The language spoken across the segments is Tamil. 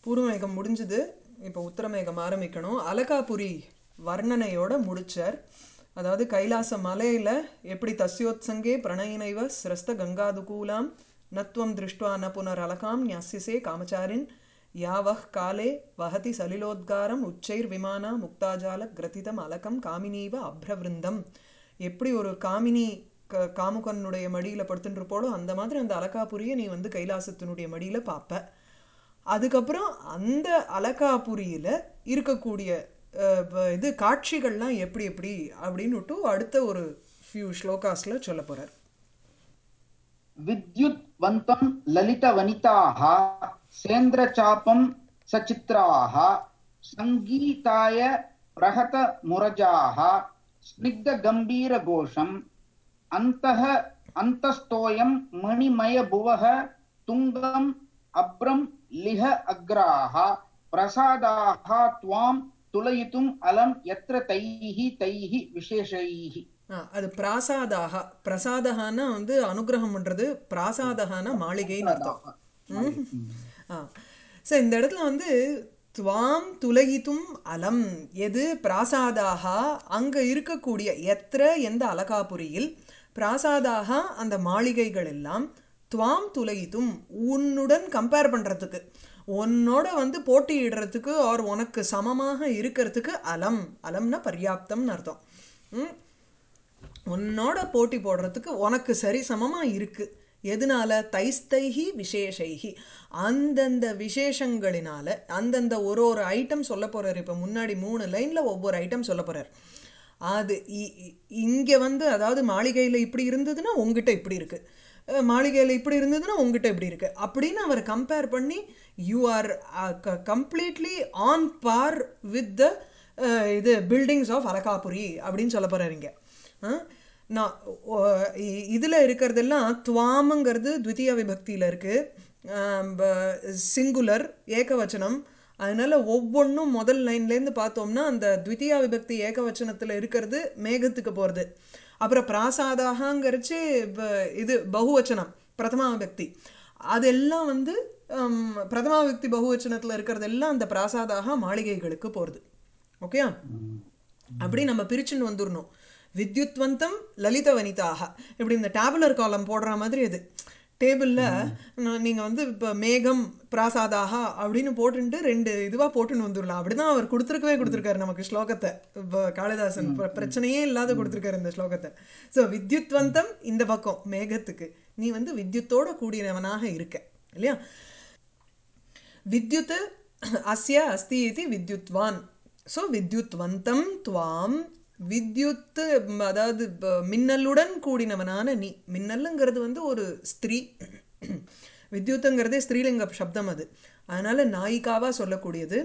பூர்வமேகம் முடிஞ்சது இப்போ உத்தரமேகம் ஆரம்பிக்கணும் அலகாபுரி வர்ணனையோட முடிச்சார் அதாவது கைலாச மலையில எப்படி தஸ்யோத்சங்கே பிரணயினைவ சிரஸ்த கங்காதுகூலாம் நத்வம் திருஷ்டுவா ந புனர் அலகாம் ஞாசிசே காமச்சாரின் யாவஹ் காலே வஹதி சலிலோத்காரம் உச்சைர் விமானா முக்தாஜால கிரதிதம் அலகம் காமினீவ அப்ரவிருந்தம் எப்படி ஒரு காமினி க காமுகனுடைய மடியில படுத்துட்டு இருப்போளோ அந்த மாதிரி அந்த அலகாபுரியை நீ வந்து கைலாசத்தினுடைய மடியில பார்ப்ப அதுக்கப்புறம் அந்த அலகாபுரியில இருக்கக்கூடிய அஹ், வ- இது காட்சிகள்லாம் எப்படி எப்படி அப்படின்னுட்டு அடுத்த ஒரு ஃபியூ ஸ்லோகாஸ்ல சொல்ல போறார் विद्युद्वन्तं ललितवनिताः सेन्द्रचापं सचित्राः सङ्गीताय प्रहतमुरजाः स्निग्धगम्भीरघोषम् अन्तः अन्तस्तोऽयं मणिमयभुवः तुङ्गम् अभ्रं लिह अग्राः प्रसादाः त्वां तुलयितुम् अलं यत्र तैः तैः विशेषैः ஆ, அது பிராசாதாக பிரசாதகான்னா வந்து அனுகிரகம் பண்றது பிராசாதகான மாளிகைன்னு அர்த்தம் ஆ ஸோ இந்த இடத்துல வந்து துவாம் துலகித்தும் அலம் எது பிராசாதாக அங்க இருக்கக்கூடிய எத்திர எந்த அலகாபுரியில் பிராசாதாக அந்த மாளிகைகள் எல்லாம் துவாம் துலகித்தும் உன்னுடன் கம்பேர் பண்றதுக்கு உன்னோட வந்து போட்டியிடுறதுக்கு ஆர் உனக்கு சமமாக இருக்கிறதுக்கு அலம் அலம்னா பர்யாப்தம்னு அர்த்தம் ம் உன்னோட போட்டி போடுறதுக்கு உனக்கு சரி சமமா இருக்கு எதனால தைஸ்தைஹி விசேஷைஹி அந்தந்த விசேஷங்களினால அந்தந்த ஒரு ஒரு ஐட்டம் சொல்ல போறார் இப்ப முன்னாடி மூணு லைன்ல ஒவ்வொரு ஐட்டம் சொல்ல போறார் அது இ- இ- இங்க வந்து அதாவது மாளிகையில இப்படி இருந்ததுன்னா உங்ககிட்ட இப்படி இருக்கு அஹ் மாளிகையில இப்படி இருந்ததுன்னா உங்ககிட்ட இப்படி இருக்கு அப்படின்னு அவர் கம்பேர் பண்ணி you are completely on par with the இது பில்டிங்ஸ் ஆஃப் அலகாபுரி அப்படின்னு சொல்ல போறாரு இங்க அஹ் நான் ஓ- இ- இதுல இருக்கிறதெல்லாம் துவாமுங்கிறது த்விதீய விபக்தியில இருக்கு சிங்குலர் ஏகவச்சனம் அதனால ஒவ்வொன்றும் முதல் லைன்லேருந்து பார்த்தோம்னா அந்த த்விதீயா விபக்தி ஏகவச்சனத்துல இருக்கிறது மேகத்துக்கு போறது அப்புறம் பிராசாதாகங்கிறச்சு ப- இது பகுவச்சனம் பிரதமா விபக்தி அதெல்லாம் வந்து ஹம், பிரதமா விபக்தி பகுவச்சனத்துல இருக்கிறதெல்லாம் அந்த பிராசாதாக மாளிகைகளுக்கு போறது ஓகே அப்படி நம்ம பிரிச்சுன்னு வந்துடணும் வித்யுத்வந்தம் லலித வனிதாக இப்படி இந்த டேபுலர் காலம் போடுற மாதிரி அது டேபிளில் நீங்கள் வந்து இப்போ மேகம் பிராசாதாக அப்படின்னு போட்டுட்டு ரெண்டு இதுவாக போட்டுன்னு வந்துடலாம் அப்படிதான் அவர் கொடுத்துருக்கவே கொடுத்துருக்காரு நமக்கு ஸ்லோகத்தை இப்போ காளிதாசன் பிர- பிரச்சனையே இல்லாத கொடுத்துருக்காரு இந்த ஸ்லோகத்தை ஸோ வித்யுத்வந்தம் இந்த பக்கம் மேகத்துக்கு நீ வந்து வித்யுத்தோட கூடியவனாக இருக்க இல்லையா வித்யுத் அஸ்ய அஸ்தி இது வித்யுத்வான் ஸோ வித்யுத்வந்தம் துவாம் வித்யுத் ம், அதாவது ப- மின்னலுடன் கூடினவனான நீ மின்னலுங்கிறது வந்து ஒரு ஸ்திரீ வித்யுத்துங்கிறதே ஸ்திரீலிங்க சப்தம் அது அதனால நாயிகாவா சொல்லக்கூடியது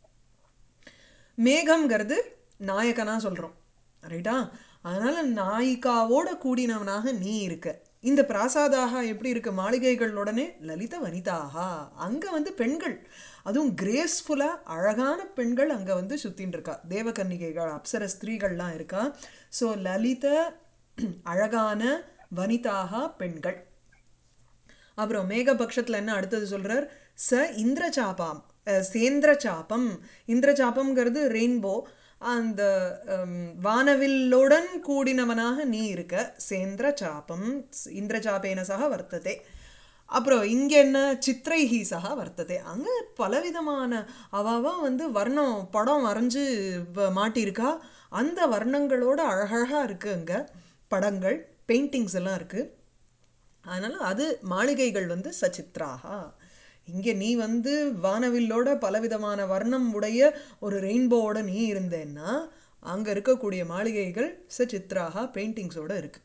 மேகம்ங்கிறது நாயகனா சொல்றோம் ரைட்டா அதனால நாயிகாவோட கூடினவனாக நீ இருக்க இந்த பிராசாதாக எப்படி இருக்கு மாளிகைகளுடனே லலித வனிதாகா அங்க வந்து பெண்கள் அதுவும் கிரேஸ்ஃபுல்லா அழகான பெண்கள் அங்க வந்து சுத்தின்னு இருக்கா தேவகன்னிகைகள் அப்சர ஸ்திரீகள்லாம் இருக்கா ஸோ லலித அழகான வனிதாக பெண்கள் அப்புறம் மேகபக்ஷத்துல என்ன அடுத்தது சொல்றார் ச இந்திரசாபாம் அஹ், சேந்திரசாபம் இந்திரசாபம்ங்கிறது ரெயின்போ அந்த ஹம், வானவில்லுடன் கூடினவனாக நீ இருக்க சேந்திர சாபம் இந்திரசாபேன சக வர்த்ததே அப்புறம் இங்க என்ன சித்திரைஹி சக வர்த்ததே அங்க பலவிதமான அவாவா வந்து வர்ணம் படம் வரைஞ்சு வ- மாட்டியிருக்கா அந்த வர்ணங்களோட அழகழகா இருக்கு அங்க படங்கள் பெயிண்டிங்ஸ் எல்லாம் இருக்கு அதனால அது மாளிகைகள் வந்து சச்சித்ராகா இங்க நீ வந்து வானவில்லோட பலவிதமான வர்ணம் உடைய ஒரு ரெயின்போவோட நீ இருந்தேன்னா அங்க இருக்கக்கூடிய மாளிகைகள் சச்சித்ராகா பெயிண்டிங்ஸோட இருக்கு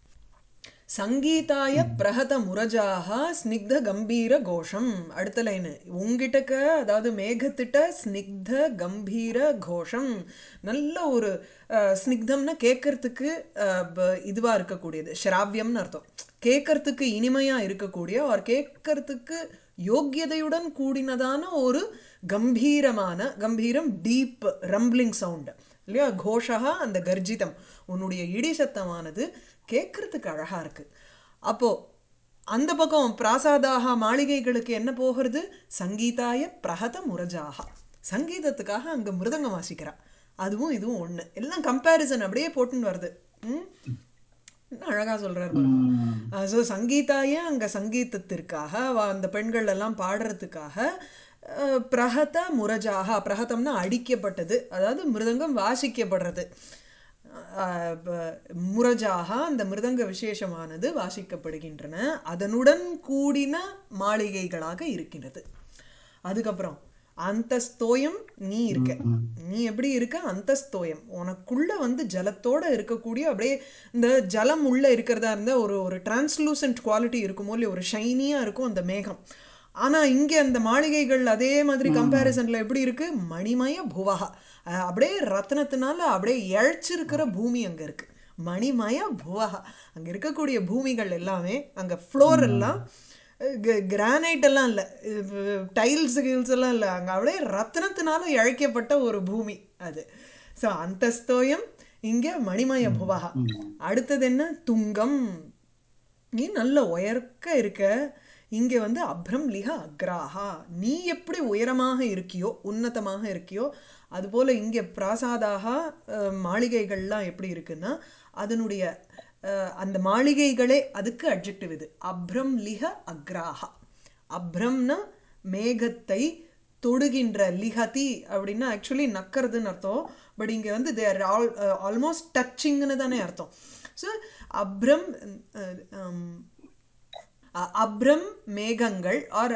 சங்கீதாய பிரஹத முரஜாக ஸ்னிக்த கம்பீர கோஷம் அடுத்த லைனு உங்கிட்டக்க அதாவது மேகத்திட்ட ஸ்னிக்த கம்பீர கோஷம் நல்ல ஒரு அஹ், ஸ்னிக்தம்னா கேட்கறதுக்கு அஹ், ப- இதுவா இருக்கக்கூடியது ஸ்ராவியம்னு அர்த்தம் கேட்கறதுக்கு இனிமையா இருக்கக்கூடிய ஒரு கேட்கறதுக்கு யோக்கியதையுடன் கூடினதான ஒரு கம்பீரமான கம்பீரம் டீப் ரம்பிளிங் சவுண்ட் இல்லையா கோஷகா அந்த கர்ஜிதம் உன்னுடைய இடி சத்தமானது கேட்கறதுக்கு அழகா இருக்கு அப்போ அந்த பக்கம் பிராசாதாக மாளிகைகளுக்கு என்ன போகிறது சங்கீதாய பிரகத முரஜாக சங்கீதத்துக்காக அங்கே மிருதங்கம் வாசிக்கிறா அதுவும் இதுவும் ஒன்று எல்லாம் கம்பேரிசன் அப்படியே போட்டுன்னு வருது ம் என்ன அழகா சொல்றாரு பாருங்க ஸோ சங்கீதாய அங்க சங்கீதத்திற்காக அவ- அந்த பெண்கள் எல்லாம் பாடுறதுக்காக அஹ், பிரஹத முரஜாக பிரஹதம்னா அடிக்கப்பட்டது அதாவது மிருதங்கம் வாசிக்கப்படுறது அஹ், ப- முரஜாக அந்த மிருதங்க விசேஷமானது வாசிக்கப்படுகின்றன அதனுடன் கூடின மாளிகைகளாக இருக்கின்றது அதுக்கப்புறம் அந்தஸ்தோயம் நீ இருக்க நீ எப்படி இருக்க அந்தஸ்தோயம் உனக்குள்ள வந்து ஜலத்தோட இருக்கக்கூடிய அப்படியே இந்த ஜலம் உள்ள இருக்கிறதா இருந்தா ஒரு ஒரு டிரான்ஸ்லூசன்ட் குவாலிட்டி இருக்குமோ இல்லையோ ஒரு ஷைனியா இருக்கும் அந்த மேகம் ஆனா இங்க அந்த மாளிகைகள் அதே மாதிரி கம்பேரிசன்ல எப்படி இருக்கு மணிமய புவகா அஹ் அப்படியே ரத்னத்தினால அப்படியே இழைச்சிருக்கிற பூமி அங்க இருக்கு மணிமய புவகா அங்க இருக்கக்கூடிய பூமிகள் எல்லாமே அங்க ஃப்ளோர் எல்லாம் கிரானைட் எல்லாம் இல்லை டைல்ஸ் கில்ஸ் எல்லாம் இல்லை அங்கே அப்படியே ரத்னத்தினால இழைக்கப்பட்ட ஒரு பூமி அது ஸோ அந்தஸ்தோயம் இங்கே மணிமய புவகா அடுத்தது என்ன துங்கம் நீ நல்ல உயர்க்க இருக்க இங்கே வந்து அப்ரம் லிஹ அக்ராஹா நீ எப்படி உயரமாக இருக்கியோ உன்னதமாக இருக்கியோ அதுபோல் இங்கே பிராசாதாக அஹ், மாளிகைகள்லாம் எப்படி இருக்குன்னா அதனுடைய அஹ், அந்த மாளிகைகளே அதுக்கு அட்ஜெக்டிவ் இது அப்ரம் லிஹ அக்ராஹா அப்ரம்னா மேகத்தை தொடுகின்ற லிஹதி அப்படின்னா ஆக்சுவலி நக்கறதுன்னு அர்த்தம் பட் இங்கே வந்து தேர் ஆல் ஆல்மோஸ்ட் டச்சிங்னு தானே அர்த்தம் ஸோ அப்ரம் அஹ், ஹம், அ- அப்ரம் மேகங்கள் ஆர்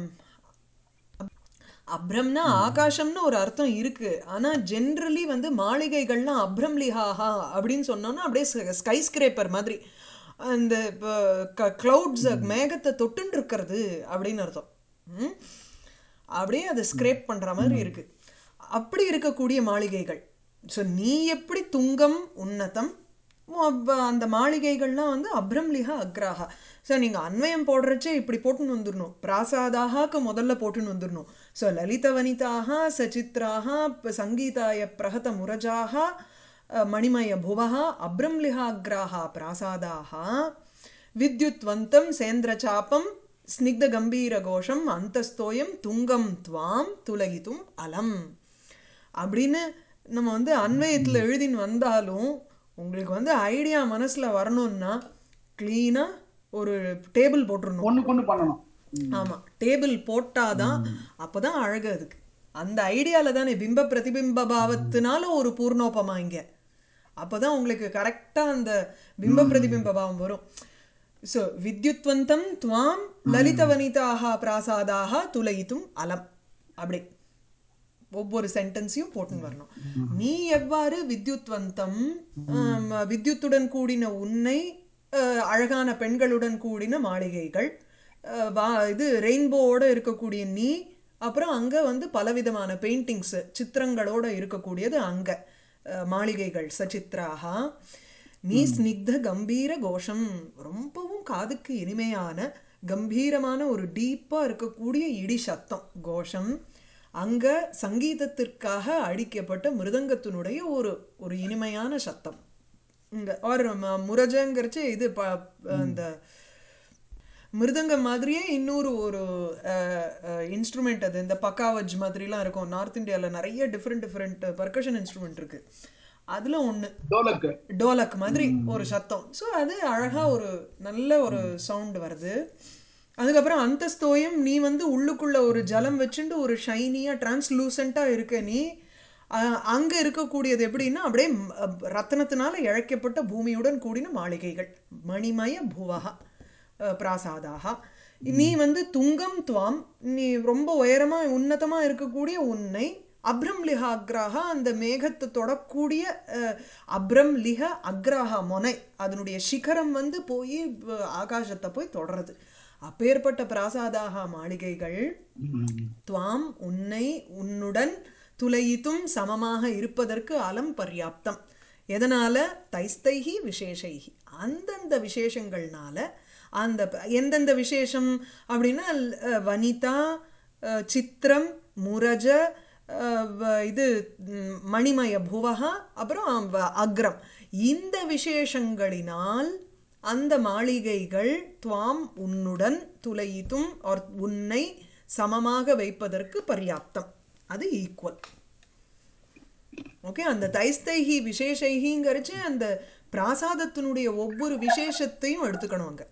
அப்ரம்னா ஆகாசம்னு ஒரு அர்த்தம் இருக்கு ஆனா ஜென்ரலி வந்து மாளிகைகள்லாம் அப்ரம் லிஹாஹா அப்படின்னு சொன்னோம்னா அப்படியே ஸ்கை ஸ்கிரேப்பர் மாதிரி அந்த கிளவுட்ஸ் மேகத்தை தொட்டுன்னு இருக்கிறது அப்படின்னு அர்த்தம் ம்? அப்படியே அதை ஸ்கிரேப் பண்ற மாதிரி இருக்கு அப்படி இருக்கக்கூடிய மாளிகைகள் ஸோ நீ எப்படி துங்கம் உன்னதம் அப்ப அந்த மாளிகைகள்லாம் வந்து அப்ரம்லிஹா அக்ராஹா சார் நீங்கள் அன்வயம் போடுறச்சே இப்படி போட்டுன்னு வந்துடணும் பிராசாதாகாக்கு முதல்ல போட்டுன்னு வந்துடணும் ஸோ லலித வனிதாக சச்சித்ராக ப- சங்கீதாய பிரகத முரஜாக அஹ், மணிமய புவः அப்ரம்லிஹாக்ராः பிராசாதாः வித்யுத்வந்தம் சேந்திரச்சாபம் ஸ்னிக்தகம்பீரகோஷம் அந்தஸ்தோயம் துங்கம் துவாம் துலகித்தும் அலம் அப்படின்னு நம்ம வந்து அன்வயத்தில் எழுதின்னு வந்தாலும் உங்களுக்கு வந்து ஐடியா மனசில் வரணும்னா க்ளீனாக ஒரு டேபிள் போட்டுருணும் ஒண்ணுக்கு ஒண்ணு பண்ணணும் ஆமாம் டேபிள் போட்டாதான் அப்பதான் அழகு அதுக்கு அந்த ஐடியால தானே பிம்ப பிரதிபிம்ப பாவத்தினால ஒரு பூர்ணோபமா இங்க அப்பதான் உங்களுக்கு கரெக்டா அந்த பிம்ப பிரதிபிம்ப பாவம் வரும் ஸோ வித்யுத்வந்தம் துவாம் லலித வனிதாக பிராசாதாக துலயித்தும் அலம் அப்படி ஒவ்வொரு சென்டென்ஸையும் போட்டுன்னு வரணும் நீ எவ்வாறு வித்யுத்வந்தம் ஆம், வித்யுத்துடன் கூடின உன்னை அஹ், அழகான பெண்களுடன் கூடின மாளிகைகள் அஹ், வா இது ரெயின்போவோட இருக்கக்கூடிய நீ அப்புறம் அங்க வந்து பலவிதமான பெயிண்டிங்ஸ் சித்திரங்களோட இருக்கக்கூடியது அங்க அஹ், மாளிகைகள் சச்சித்ராகா நீ ஸ்னிக்த கம்பீர கோஷம் ரொம்பவும் காதுக்கு இனிமையான கம்பீரமான ஒரு டீப்பா இருக்கக்கூடிய இடி சத்தம் கோஷம் அங்க சங்கீதத்திற்காக அடிக்கப்பட்ட மிருதங்கத்தினுடைய ஒரு ஒரு இனிமையான சத்தம் இந்த ஆர் முரஜங்கிறச்சு இது ப அந்த மிருதங்கம் மாதிரியே இன்னொரு ஒரு இன்ஸ்ட்ருமெண்ட் அது இந்த பக்காவஜ் மாதிரிலாம் இருக்கும் நார்த் இந்தியாவில் நிறைய டிஃப்ரெண்ட் டிஃப்ரெண்ட் பர்கஷன் இன்ஸ்ட்ருமெண்ட் இருக்கு அதுல ஒண்ணு டோலக்கு டோலக் மாதிரி ஒரு சத்தம் ஸோ அது அழகா ஒரு நல்ல ஒரு சவுண்ட் வருது அதுக்கப்புறம் அந்தஸ்தோயம் நீ வந்து உள்ளுக்குள்ள ஒரு ஜலம் வச்சுட்டு ஒரு ஷைனியா டிரான்ஸ்லூசண்டா இருக்க நீ அஹ், அங்க இருக்கக்கூடியது எப்படின்னா அப்படியே ம், அஹ், ரத்தினத்தினால இழைக்கப்பட்ட பூமியுடன் கூடின மாளிகைகள் மணிமய புவகா அஹ், பிராசாதாக நீ வந்து துங்கம் துவாம் நீ ரொம்ப உயரமா உன்னதமா இருக்கக்கூடிய உன்னை அப்ரம் லிஹ அக்ராஹா அந்த மேகத்தை தொடக்கூடிய அஹ், அப்ரம் லிஹ அக்ராஹா மொனை அதனுடைய சிகரம் வந்து போய் அஹ், ஆகாசத்தை போய் தொடருது அப்பேற்பட்ட பிராசாதாக மாளிகைகள் துவாம் உன்னை உன்னுடன் துளையித்தும் சமமாக இருப்பதற்கு அலம் பர்யாப்தம் எதனால தைஸ்தைஹி விசேஷைஹி அந்தந்த விசேஷங்கள்னால அந்த ப- எந்தெந்த விசேஷம் அப்படின்னா அஹ், வனிதா அஹ், சித்திரம் முரஜ அஹ், வ- இது ம், மணிமய புவகா அப்புறம் வ- அக்ரம் இந்த விசேஷங்களினால் அந்த மாளிகைகள் துவாம் உன்னுடன் துளையித்தும் or உன்னை சமமாக வைப்பதற்கு பர்யாப்தம் அது ஈக்குவல் ஓகே அந்த தைஸ்தைஹி விசேஷைஹிங்கிறச்சு அந்த பிராசாதத்தினுடைய ஒவ்வொரு விசேஷத்தையும் எடுத்துக்கணும் அங்க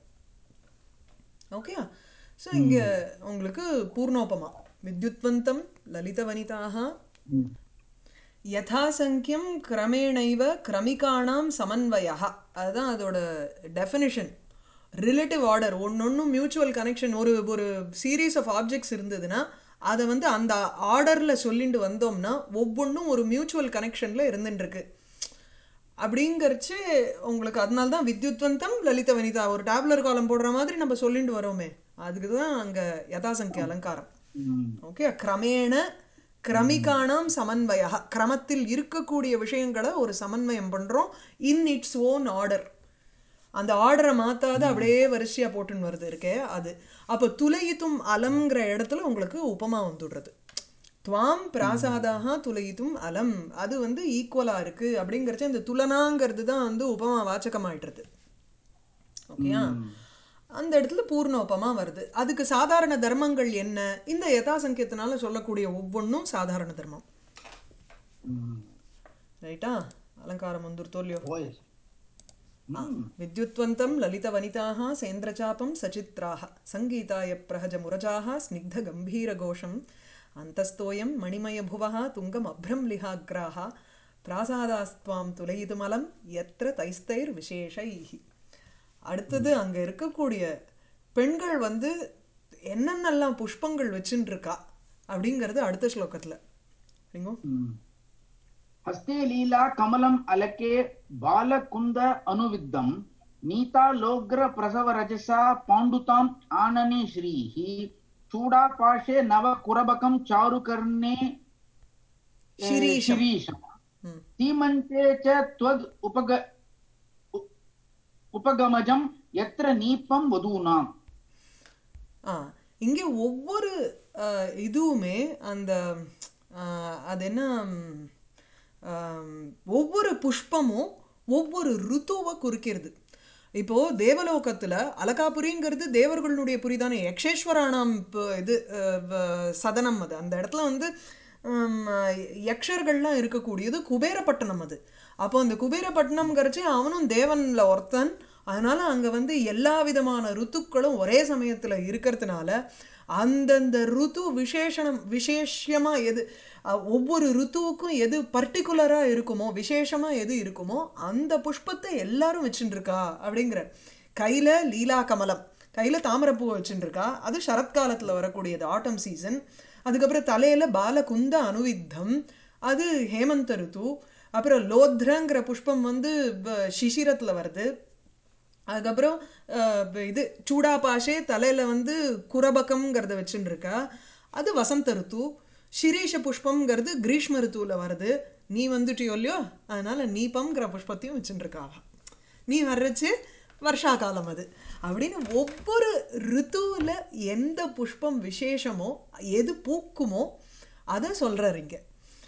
ஓகே ஸோ இங்க உங்களுக்கு பூர்ணோபமா வித்யுத்வந்தம் லலித வனிதாக ம். யதாசங்கியம் கிரமேணைவ கிரமிகாணாம் சமன்வயா அதுதான் அதோட டெஃபினிஷன் ரிலேட்டிவ் ஆர்டர் ஒன்னொன்னும் மியூச்சுவல் கனெக்ஷன் ஒரு ஒரு சீரீஸ் ஆஃப் ஆப்ஜெக்ட்ஸ் இருந்ததுன்னா அதை வந்து அந்த ஆர்டரில் சொல்லிட்டு வந்தோம்னா ஒவ்வொன்றும் ஒரு மியூச்சுவல் கனெக்ஷனில் இருந்துட்டுருக்கு அப்படிங்கிறச்சு உங்களுக்கு அதனால தான் வித்யுத்வந்தம் லலித வனிதா ஒரு டேப்லர் காலம் போடுற மாதிரி நம்ம சொல்லிட்டு வரோமே அதுக்கு தான் அங்கே யதாசங்கிய அலங்காரம் ம். ஓகே கிரமேண கிரமிகானாம் சமன்வய கிரமத்தில் இருக்கக்கூடிய விஷயங்களை ஒரு சமன்வயம் பண்றோம் இன் இட்ஸ் ஓன் ஆர்டர் அந்த ஆர்டரை மாத்தாத அப்படியே வரிசையா போட்டுன்னு வருது இருக்கே அது அப்போ துளையித்தும் அலம்ங்கிற இடத்துல உங்களுக்கு உபமா வந்துடுறது துவாம் பிராசாதாக துளையித்தும் அலம் அது வந்து ஈக்குவலா இருக்கு அப்படிங்கிறச்ச இந்த துலனாங்கிறது தான் வந்து உபமா வாச்சகமாயிட்டுறது ஓகேயா அந்த இடத்துல பூர்ணோபமா வருது அதுக்கு சாதாரண தர்மங்கள் என்ன இந்த யதாசங்கியத்தினால சொல்லக்கூடிய ஒவ்வொன்றும் சாதாரண தர்மம் ம். ரைட்டா அலங்காரம் வந்துருத்தோ இல்லையோ ஓய். ம். विद्युत्वन्तं ललितवनिताः सेन्द्रचापं सचित्राः सङ्गीताय प्रहजमुरजाः स्निग्धगम्भीरघोषम् अन्तस्तोयं मणिमयभुवः तुङ्गमभ्रं लिहाग्राः प्रासादास्त्वां तुलयितुमलं यत्र தைஸ்தைர்விசேஷைः அடுத்தது அங்க இருக்கக்கூடிய பெண்கள் வந்து என்னென்னலாம் புஷ்பங்கள் வச்சுட்டு இருக்கா அப்படிங்கிறது அடுத்த ஸ்லோகத்துல சரிங்கோ ம். हस्ते लीला कमलम् अलके बालकुन्द अनुविद्धम् नीतालोग्र प्रसव रजसा पाण्डुताम् आनने श्रीः चूडापाशे नव कुरबकं चारुकर्णे ए, शिरीषम्. शिरीषम् ம் सीमन्ते च त्वद् उपग उ- उपगमजं यत्र नीपं वधूनाम् ஆ இங்கே ஒவ்வொரு ஆ, இதுவுமே அந்த ஆ, அது என்ன ம், ஆம், ஒவ்வொரு புஷ்பமும் ஒவ்வொரு ருத்துவை குறிக்கிறது இப்போ தேவலோகத்துல அலகாபுரிங்கிறது தேவர்களுடைய புரி தானே யக்ஷேஸ்வரானாம் ப- இது அ, வ- சதனம் அது அந்த இடத்துல வந்து ம், யக்ஷர்கள்லாம் இருக்கக்கூடியது குபேரப்பட்டணம் அது அப்போ அந்த குபேரப்பட்டினம்ங்கிறச்சு அவனும் தேவன்ல ஒருத்தன் அதனால அங்க வந்து எல்லா விதமான ருத்துக்களும் ஒரே சமயத்துல இருக்கிறதுனால அந்தந்த ருத்து விசேஷணம் விசேஷமா எது அஹ், ஒவ்வொரு ருத்துவுக்கும் எது பர்டிகுலரா இருக்குமோ விசேஷமா எது இருக்குமோ அந்த புஷ்பத்தை எல்லாரும் வச்சுட்டு இருக்கா அப்படிங்கிற கையில லீலா கமலம் கையில தாமரைப்பூ வச்சுட்டு இருக்கா அது சரத்காலத்துல வரக்கூடியது ஆட்டம் சீசன் அதுக்கப்புறம் தலையில பாலகுந்த அனுவித்தம் அது ஹேமந்த ருத்து அப்புறம் லோத்ரங்கிற புஷ்பம் வந்து வ- சிசிரத்துல வருது அதுக்கப்புறம் அஹ், இப்ப இது சூடாபாஷே தலையில வந்து குரபகம்ங்கிறத வச்சுட்டு இருக்கா அது வசந்த ருத்து சிரீஷ புஷ்பம்ங்கிறது கிரீஷ்ம ருத்துவில் வருது நீ வந்துட்டியோ இல்லையோ அதனால நீபம்ங்கிற புஷ்பத்தையும் வச்சுட்டு இருக்கா அவ. நீ வர்றச்சு வருஷா காலம் அது அப்படின்னு ஒவ்வொரு ருத்துவில் எந்த புஷ்பம் விசேஷமோ எது பூக்குமோ அதை சொல்றாரு இங்க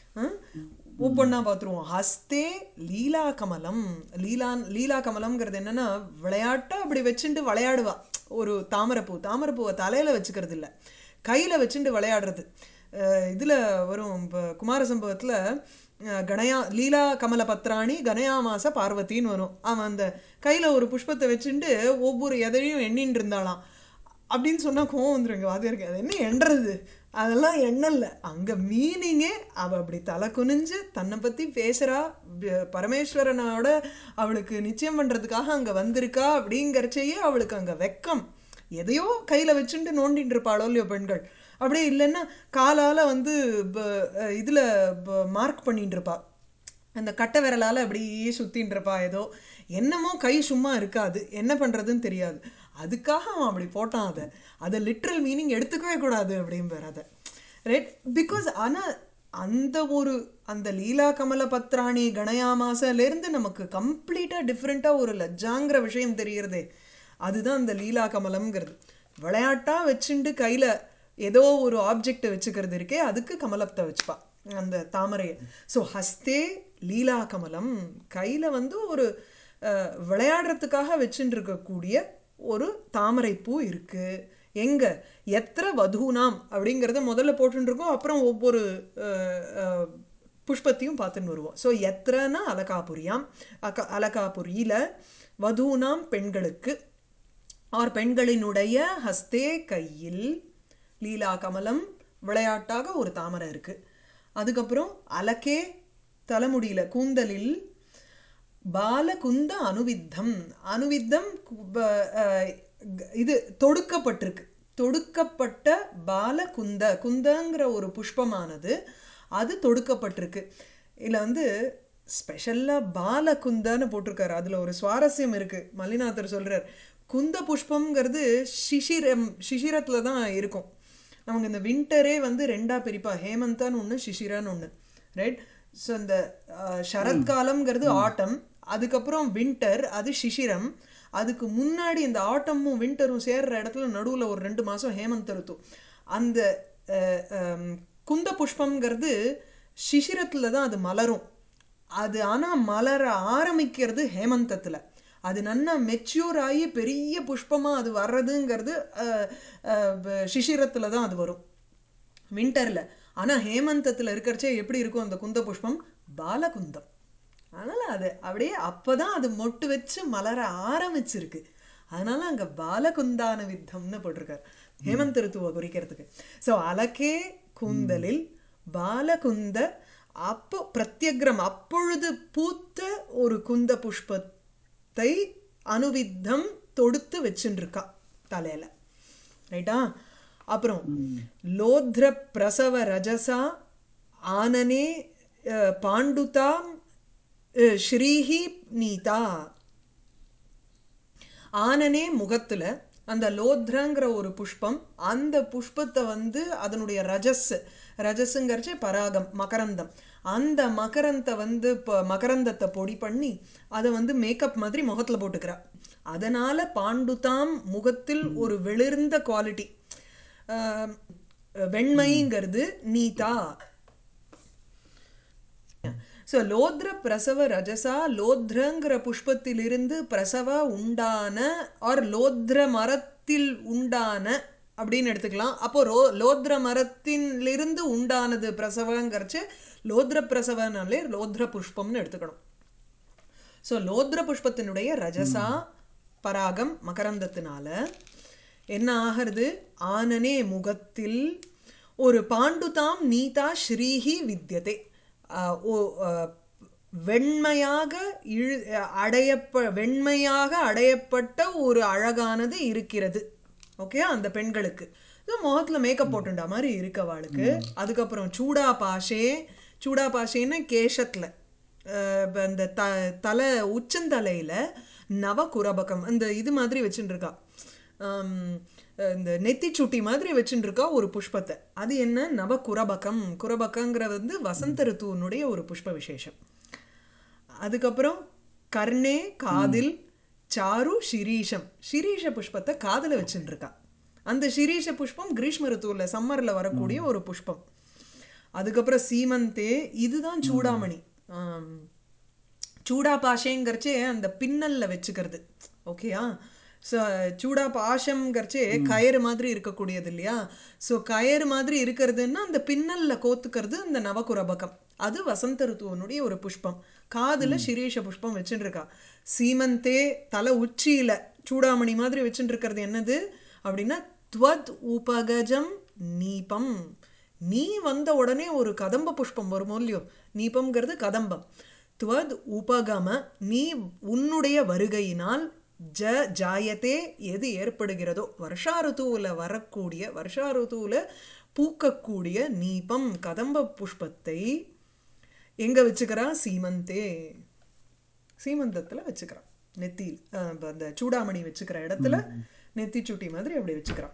ஒவ்வொன்றா பார்த்துருவோம் ஹஸ்தே லீலா கமலம் லீலா லீலா கமலம்ங்கிறது என்னன்னா விளையாட்டா அப்படி வச்சுட்டு விளையாடுவா ஒரு தாமரைப்பூ தாமரைப்பூவை தலையில வச்சுக்கிறது இல்ல கையில வச்சுட்டு விளையாடுறது அஹ் இதுல வரும் இப்ப குமார சம்பவத்துல அஹ் கணயா லீலா கமல பத்ராணி கணயாமாச பார்வதின்னு வரும் அவன் அந்த கையில ஒரு புஷ்பத்தை வச்சுட்டு ஒவ்வொரு எதையும் எண்ணின்னு இருந்தாளாம் அப்படின்னு சொன்னா கோவம் வந்துருங்க அது இருக்கு அது என்ன எண்றது அதெல்லாம் எண்ணல்ல அங்க மீனிங்கே அவ அப்படி தலை குனிஞ்சு தன்னை பத்தி பேசுறா ப- பரமேஸ்வரனோட அவளுக்கு நிச்சயம் பண்றதுக்காக அங்க வந்திருக்கா அப்படிங்கறச்சேயே அவளுக்கு அங்க வெக்கம் எதையோ கையில வச்சுட்டு நோண்டிட்டு இருப்பாளோ இல்லையோ பெண்கள் அப்படியே இல்லைன்னா காலால வந்து ப- அஹ் இதுல மார்க் பண்ணிட்டு இருப்பா அந்த கட்டை விரலால அப்படியே சுத்தின்னு இருப்பா ஏதோ என்னமோ கை சும்மா இருக்காது என்ன பண்றதுன்னு தெரியாது அதுக்காக அவன் அப்படி போட்டான் அதை அதை லிட்ரல் மீனிங் எடுத்துக்கவே கூடாது அப்படிம்பார் அதை ரைட் பிகாஸ் ஆனா அந்த ஒரு அந்த லீலா கமல பத்ராணி கணயாமாசிலேருந்து நமக்கு கம்ப்ளீட்டாக டிஃப்ரெண்ட்டாக ஒரு லஜ்ஜாங்கிற விஷயம் தெரியறதே அதுதான் அந்த லீலா கமலம்ங்கிறது விளையாட்டா வச்சுண்டு கையில ஏதோ ஒரு ஆப்ஜெக்டை வச்சுக்கிறது இருக்கே அதுக்கு கமலத்தை வச்சுப்பா அந்த தாமரையை ஸோ ஹஸ்தே லீலா கமலம் கையில வந்து ஒரு அஹ், விளையாடுறதுக்காக வச்சுட்டு இருக்கக்கூடிய ஒரு தாமரைப்பூ இருக்கு எங்க எத்திர வதூனாம் அப்படிங்கிறத முதல்ல போட்டுட்டு இருக்கோம் அப்புறம் ஒவ்வொரு அஹ், அஹ், புஷ்பத்தையும் பார்த்துன்னு வருவோம் ஸோ எத்திரனா அலகாபுரியாம் அக அலகாபுரியில வதூனாம் பெண்களுக்கு ஆர் பெண்களினுடைய ஹஸ்தே கையில் லீலா கமலம் விளையாட்டாக ஒரு தாமரை இருக்கு அதுக்கப்புறம் அலக்கே தலைமுடியில கூந்தலில் பாலகுந்த அனுவித்தம் அனுவித்தம் கு- ப- அஹ் க- இது தொடுக்கப்பட்டிருக்கு தொடுக்கப்பட்ட பாலகுந்த குந்தங்கிற ஒரு புஷ்பமானது அது தொடுக்கப்பட்டிருக்கு இதில் வந்து ஸ்பெஷலாக பாலகுந்தான்னு போட்டிருக்காரு அதில் ஒரு சுவாரஸ்யம் இருக்கு மல்லிநாதர் சொல்றார் குந்த புஷ்பம்ங்கிறது சிசிரம் சிசிரத்தில் தான் இருக்கும் நமக்கு இந்த வின்டரே வந்து ரெண்டா பிரிப்பா ஹேமந்தான்னு ஒன்று சிசிரான்னு ஒன்று ரைட் ஸோ இந்த அஹ், சரத்காலம்ங்கிறது ஆட்டம் அதுக்கப்புறம் வின்டர் அது சிசிரம் அதுக்கு முன்னாடி இந்த ஆட்டமும் வின்டரும் சேர்ற இடத்துல நடுவில் ஒரு ரெண்டு மாதம் ஹேமந்த் ருத்து அந்த அஹ், அம், குந்த புஷ்பம்ங்கிறது சிசிரத்தில் தான் அது மலரும் அது ஆனால் மலர ஆரம்பிக்கிறது ஹேமந்தத்தில் அது நன்னா மெச்சூர் ஆகி பெரிய புஷ்பமாக அது வர்றதுங்கிறது சிசிரத்தில் தான் அது வரும் வின்டரில் ஆனால் ஹேமந்தத்தில் இருக்கிறச்சே எப்படி இருக்கும் அந்த குந்த புஷ்பம் பாலகுந்தம் அதனால் அது அப்படியே அப்போ தான் அது மொட்டு வச்சு மலர ஆரம்பிச்சிருக்கு அதனால அங்கே பாலகுந்தான வித்தம்னு போட்டிருக்காரு ஹேமந்த ருத்துவை குறிக்கிறதுக்கு ஸோ அலக்கே கூந்தலில் பாலகுந்த அப்போ பிரத்யக்ரம் அப்பொழுது பூத்த ஒரு குந்த புஷ்பத்தை அனுவித்தம் தொடுத்து வச்சுருக்கா தலையில ரைட்டா அப்புறம் லோத்ர பிரசவ ரஜசா ஆனனே அஹ், பாண்டுதாம் அஹ், ஸ்ரீஹி நீதா ஆனனே முகத்துல அந்த லோத்ரங்கிற ஒரு புஷ்பம் அந்த புஷ்பத்தை வந்து அதனுடைய ரஜஸ் ரஜஸுங்கிறச்சே பராகம் மகரந்தம் அந்த மகரந்தை வந்து இப்போ மகரந்தத்தை பொடி பண்ணி அதை வந்து மேக்கப் மாதிரி முகத்தில் போட்டுக்கிறா அதனால பாண்டுதாம் முகத்தில் ஒரு வெளிர்ந்த குவாலிட்டி வெண்மைங்கிறது நீதா ஸோ லோத்ர பிரசவ ரஜசா லோத்ரங்கிற புஷ்பத்திலிருந்து பிரசவ உண்டான ஆர் லோத்ர மரத்தில் உண்டான அப்படின்னு எடுத்துக்கலாம் அப்போ ரோ லோத்ர மரத்திலிருந்து உண்டானது பிரசவங்கிறச்சு லோத்ர பிரசவனாலே லோத்ர புஷ்பம்னு எடுத்துக்கணும் ஸோ லோத்ர புஷ்பத்தினுடைய ரஜசா பராகம் மகரந்தத்தினால என்ன ஆகிறது ஆனனே முகத்தில் ஒரு பாண்டுதாம் நீதா ஸ்ரீஹி வித்யதே ஆஹ் ஓ- ஆஹ் வெண்மையாக இழு அடையப்ப வெண்மையாக அடையப்பட்ட ஒரு அழகானது இருக்கிறது ஓகே அந்த பெண்களுக்கு இது முகத்தில் மேக்கப் போட்டுண்டா மாதிரி இருக்கு அவளுக்கு அதுக்கப்புறம் சூடா பாஷே சூடா பாஷேன்னா கேஷத்தில் இப்போ இந்த த தலை உச்சந்தலையில் நவ குரபகம் அந்த இது மாதிரி வச்சுட்டு இருக்கா ஆம், இந்த நெத்தி சுட்டி மாதிரி வச்சுட்டு இருக்கா ஒரு புஷ்பத்தை அது என்ன நவ குரபகம் குரபகங்கிறது வந்து வசந்த ருத்துவனுடைய ஒரு புஷ்ப விசேஷம் அதுக்கப்புறம் கர்ணே காதில் சாரு ஷிரீஷம் ஷிரீஷ புஷ்பத்தை காதில் வச்சுட்டு இருக்கா அந்த ஷிரீஷ புஷ்பம் கிரீஷ்ம ருத்துவில் சம்மரில் வரக்கூடிய ஒரு புஷ்பம் அதுக்கப்புறம் சீமந்தே இதுதான் சூடாமணி ஆம், சூடா பாஷைங்கிறச்சே அந்த பின்னல்ல வச்சுக்கிறது ஓகேயா ஸோ சூடா பாஷம்ங்கிறச்சே கயிறு மாதிரி இருக்கக்கூடியது இல்லையா ஸோ கயிறு மாதிரி இருக்கிறதுன்னா அந்த பின்னல்ல கோத்துக்கிறது அந்த நவகுரபகம் அது வசந்த ருத்துவனுடைய ஒரு புஷ்பம் காதுல சிரீஷ புஷ்பம் வச்சுட்டு இருக்கா சீமந்தே தலை உச்சியில சூடாமணி மாதிரி வச்சுட்டு இருக்கிறது என்னது அப்படின்னா துவத் உபகஜம் நீபம் நீ வந்த உடனே ஒரு கதம்ப புஷ்பம் வருமோ இல்லையோ நீபம்ங்கிறது கதம்பம் துவத் உபகம நீ உன்னுடைய வருகையினால் ஜ ஜாயத்தே எது ஏற்படுகிறதோ வருஷா ருத்துவில் வரக்கூடிய வருஷா ருத்துவில் பூக்கக்கூடிய நீபம் கதம்ப புஷ்பத்தை எங்க வச்சுக்கிறா சீமந்தே சீமந்தத்தில் வச்சுக்கிறான் நெத்தியில் அஹ், இப்ப அந்த சூடாமணி வச்சுக்கிற இடத்துல நெத்தி சுட்டி மாதிரி அப்படி வச்சுக்கிறான்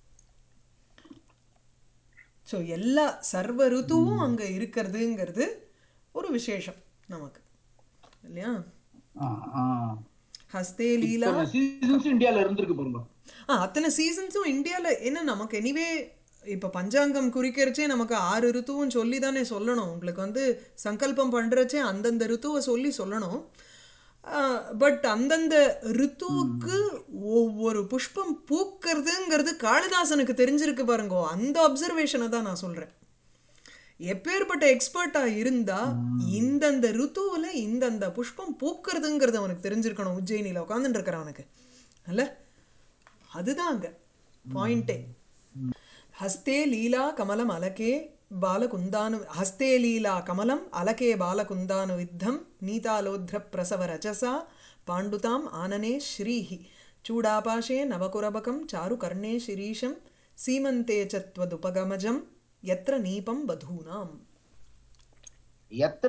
ஸோ எல்லா சர்வ ருத்துவும் அங்க இருக்கிறதுங்கிறது ஒரு விசேஷம் நமக்கு இல்லையா ஆ, ஆ. ஹஸ்தே லீலா இத்தனை seasons இந்தியால இருந்திருக்கு பாருங்க ஆ அத்தனை சீசன்ஸும் இந்தியாவில் என்ன நமக்கு எனிவே இப்போ பஞ்சாங்கம் குறிக்கிறச்சே நமக்கு ஆறு ருத்துவும் சொல்லி தானே சொல்லணும் உங்களுக்கு வந்து சங்கல்பம் பண்ணுறச்சே அந்தந்த ருத்துவை சொல்லி சொல்லணும் பட் அந்தந்த ரித்துவுக்கு ஒவ்வொரு புஷ்பம் பூக்கிறதுங்கிறது காளிதாசனுக்கு தெரிஞ்சிருக்கு பாருங்க அந்த அப்சர்வேஷனை தான் நான் சொல்றேன் எப்பேற்பட்ட எக்ஸ்பர்ட்டா இருந்தா இந்தந்த ருத்துவுல இந்தந்த புஷ்பம் பூக்கிறதுங்கிறது அவனுக்கு தெரிஞ்சிருக்கணும் உஜ்ஜயினியில உட்காந்துட்டு இருக்கிறவனுக்கு அல்ல அதுதான் அங்க பாயிண்டே ஹஸ்தே லீலா கமலம் அலகே பாலகுந்தானு ஹஸ்தே லீலா கமலம் அலகே பாலகுந்தானு வித்தம் நீதாலோத்ர பிரசவ ரஜசா பாண்டுதாம் ஆனனே ஸ்ரீஹி சூடாபாஷே நவகுரபகம் சாரு கர்ணே சிரீஷம் சீமந்தே சத்வதுபகமஜம் यत्र नीपं बधूनाम् यत्र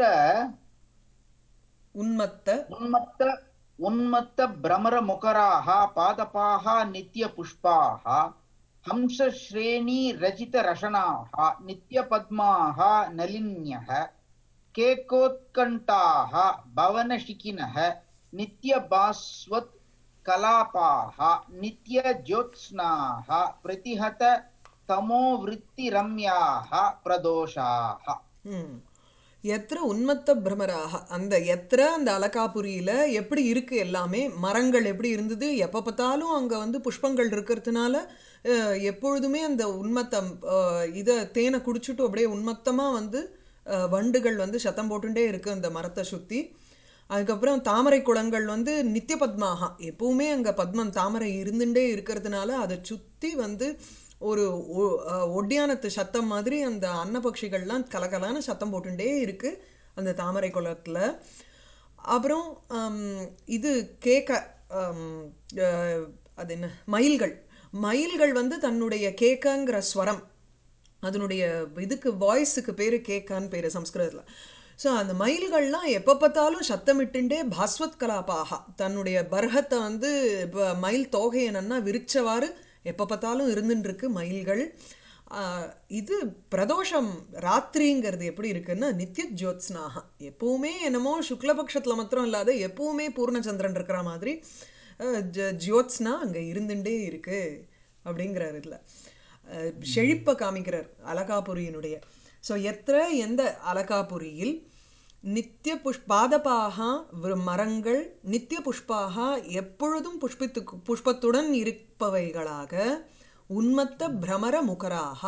उन्मत्त उन्मत्त उन्मत्त भ्रमरमुखराः पादपाः नित्यपुष्पाः हंसश्रेणीरचितरशनाः नित्यपद्माः नलिन्यः केकोत्कण्ठाः भवनशिखिनः नित्यबास्वत् कलापाः नित्यज्योत्स्नाः प्रतिहत தமோவிருத்திரம்யாக பிரதோஷாக ம். எத்திர உன்மத்த பிரமராக அந்த எத்திர அந்த அலகாபுரியில எப்படி இருக்கு எல்லாமே மரங்கள் எப்படி இருந்தது எப்போ பார்த்தாலும் அங்கே வந்து புஷ்பங்கள் இருக்கிறதுனால அஹ், எப்பொழுதுமே அந்த உன்மத்தம் அஹ், இதை தேனை குடிச்சிட்டு அப்படியே உன்மத்தமாக வந்து அஹ், வண்டுகள் வந்து சத்தம் போட்டுட்டே இருக்கு அந்த மரத்தை சுற்றி அதுக்கப்புறம் தாமரை குளங்கள் வந்து நித்திய பத்மாகா எப்பவுமே அங்கே பத்மம் தாமரை இருந்துட்டே இருக்கிறதுனால அதை சுற்றி வந்து ஒரு ஒ- அஹ் ஒட்டியானத்து சத்தம் மாதிரி அந்த அன்னபக்ஷிகள்லாம் கலகலான சத்தம் போட்டுட்டே இருக்கு அந்த தாமரை குளத்தில் அப்புறம் ஹம், இது கேட்க ஹம், அஹ், அது என்ன மயில்கள் மயில்கள் வந்து தன்னுடைய கேக்கங்கிற ஸ்வரம் அதனுடைய இதுக்கு வாய்ஸுக்கு பேர் கேக்கான்னு பேர் சம்ஸ்கிருதத்தில் ஸோ அந்த மயில்கள்லாம் எப்போ பார்த்தாலும் சத்தமிட்டுண்டே பாஸ்வத் கலாபாகா தன்னுடைய பர்ஹத்தை வந்து இப்போ மயில் தோகையை நன்னா விரிச்சவாறு எப்போ பார்த்தாலும் இருந்துட்டு இருக்கு மயில்கள் ஆஹ், இது பிரதோஷம் ராத்திரிங்கிறது எப்படி இருக்குன்னா நித்திய ஜோத்ஸ்னாக எப்பவுமே என்னமோ சுக்லபக்ஷத்தில் மாத்திரம் இல்லாத எப்பவுமே பூர்ணச்சந்திரன் இருக்கிற மாதிரி அஹ், ஜ- ஜோத்ஸ்னா அங்கே இருந்துட்டே இருக்கு அப்படிங்கிறார் இதில் செழிப்பை காமிக்கிறார் அலகாபுரியினுடைய ஸோ எத்திர எந்த அலகாபுரியில் நித்திய புஷ் பாதபாக விரு- மரங்கள் நித்திய புஷ்பாக எப்பொழுதும் புஷ்பித்து புஷ்பத்துடன் இருப்பவைகளாக உன்மத்த பிரமர முகராக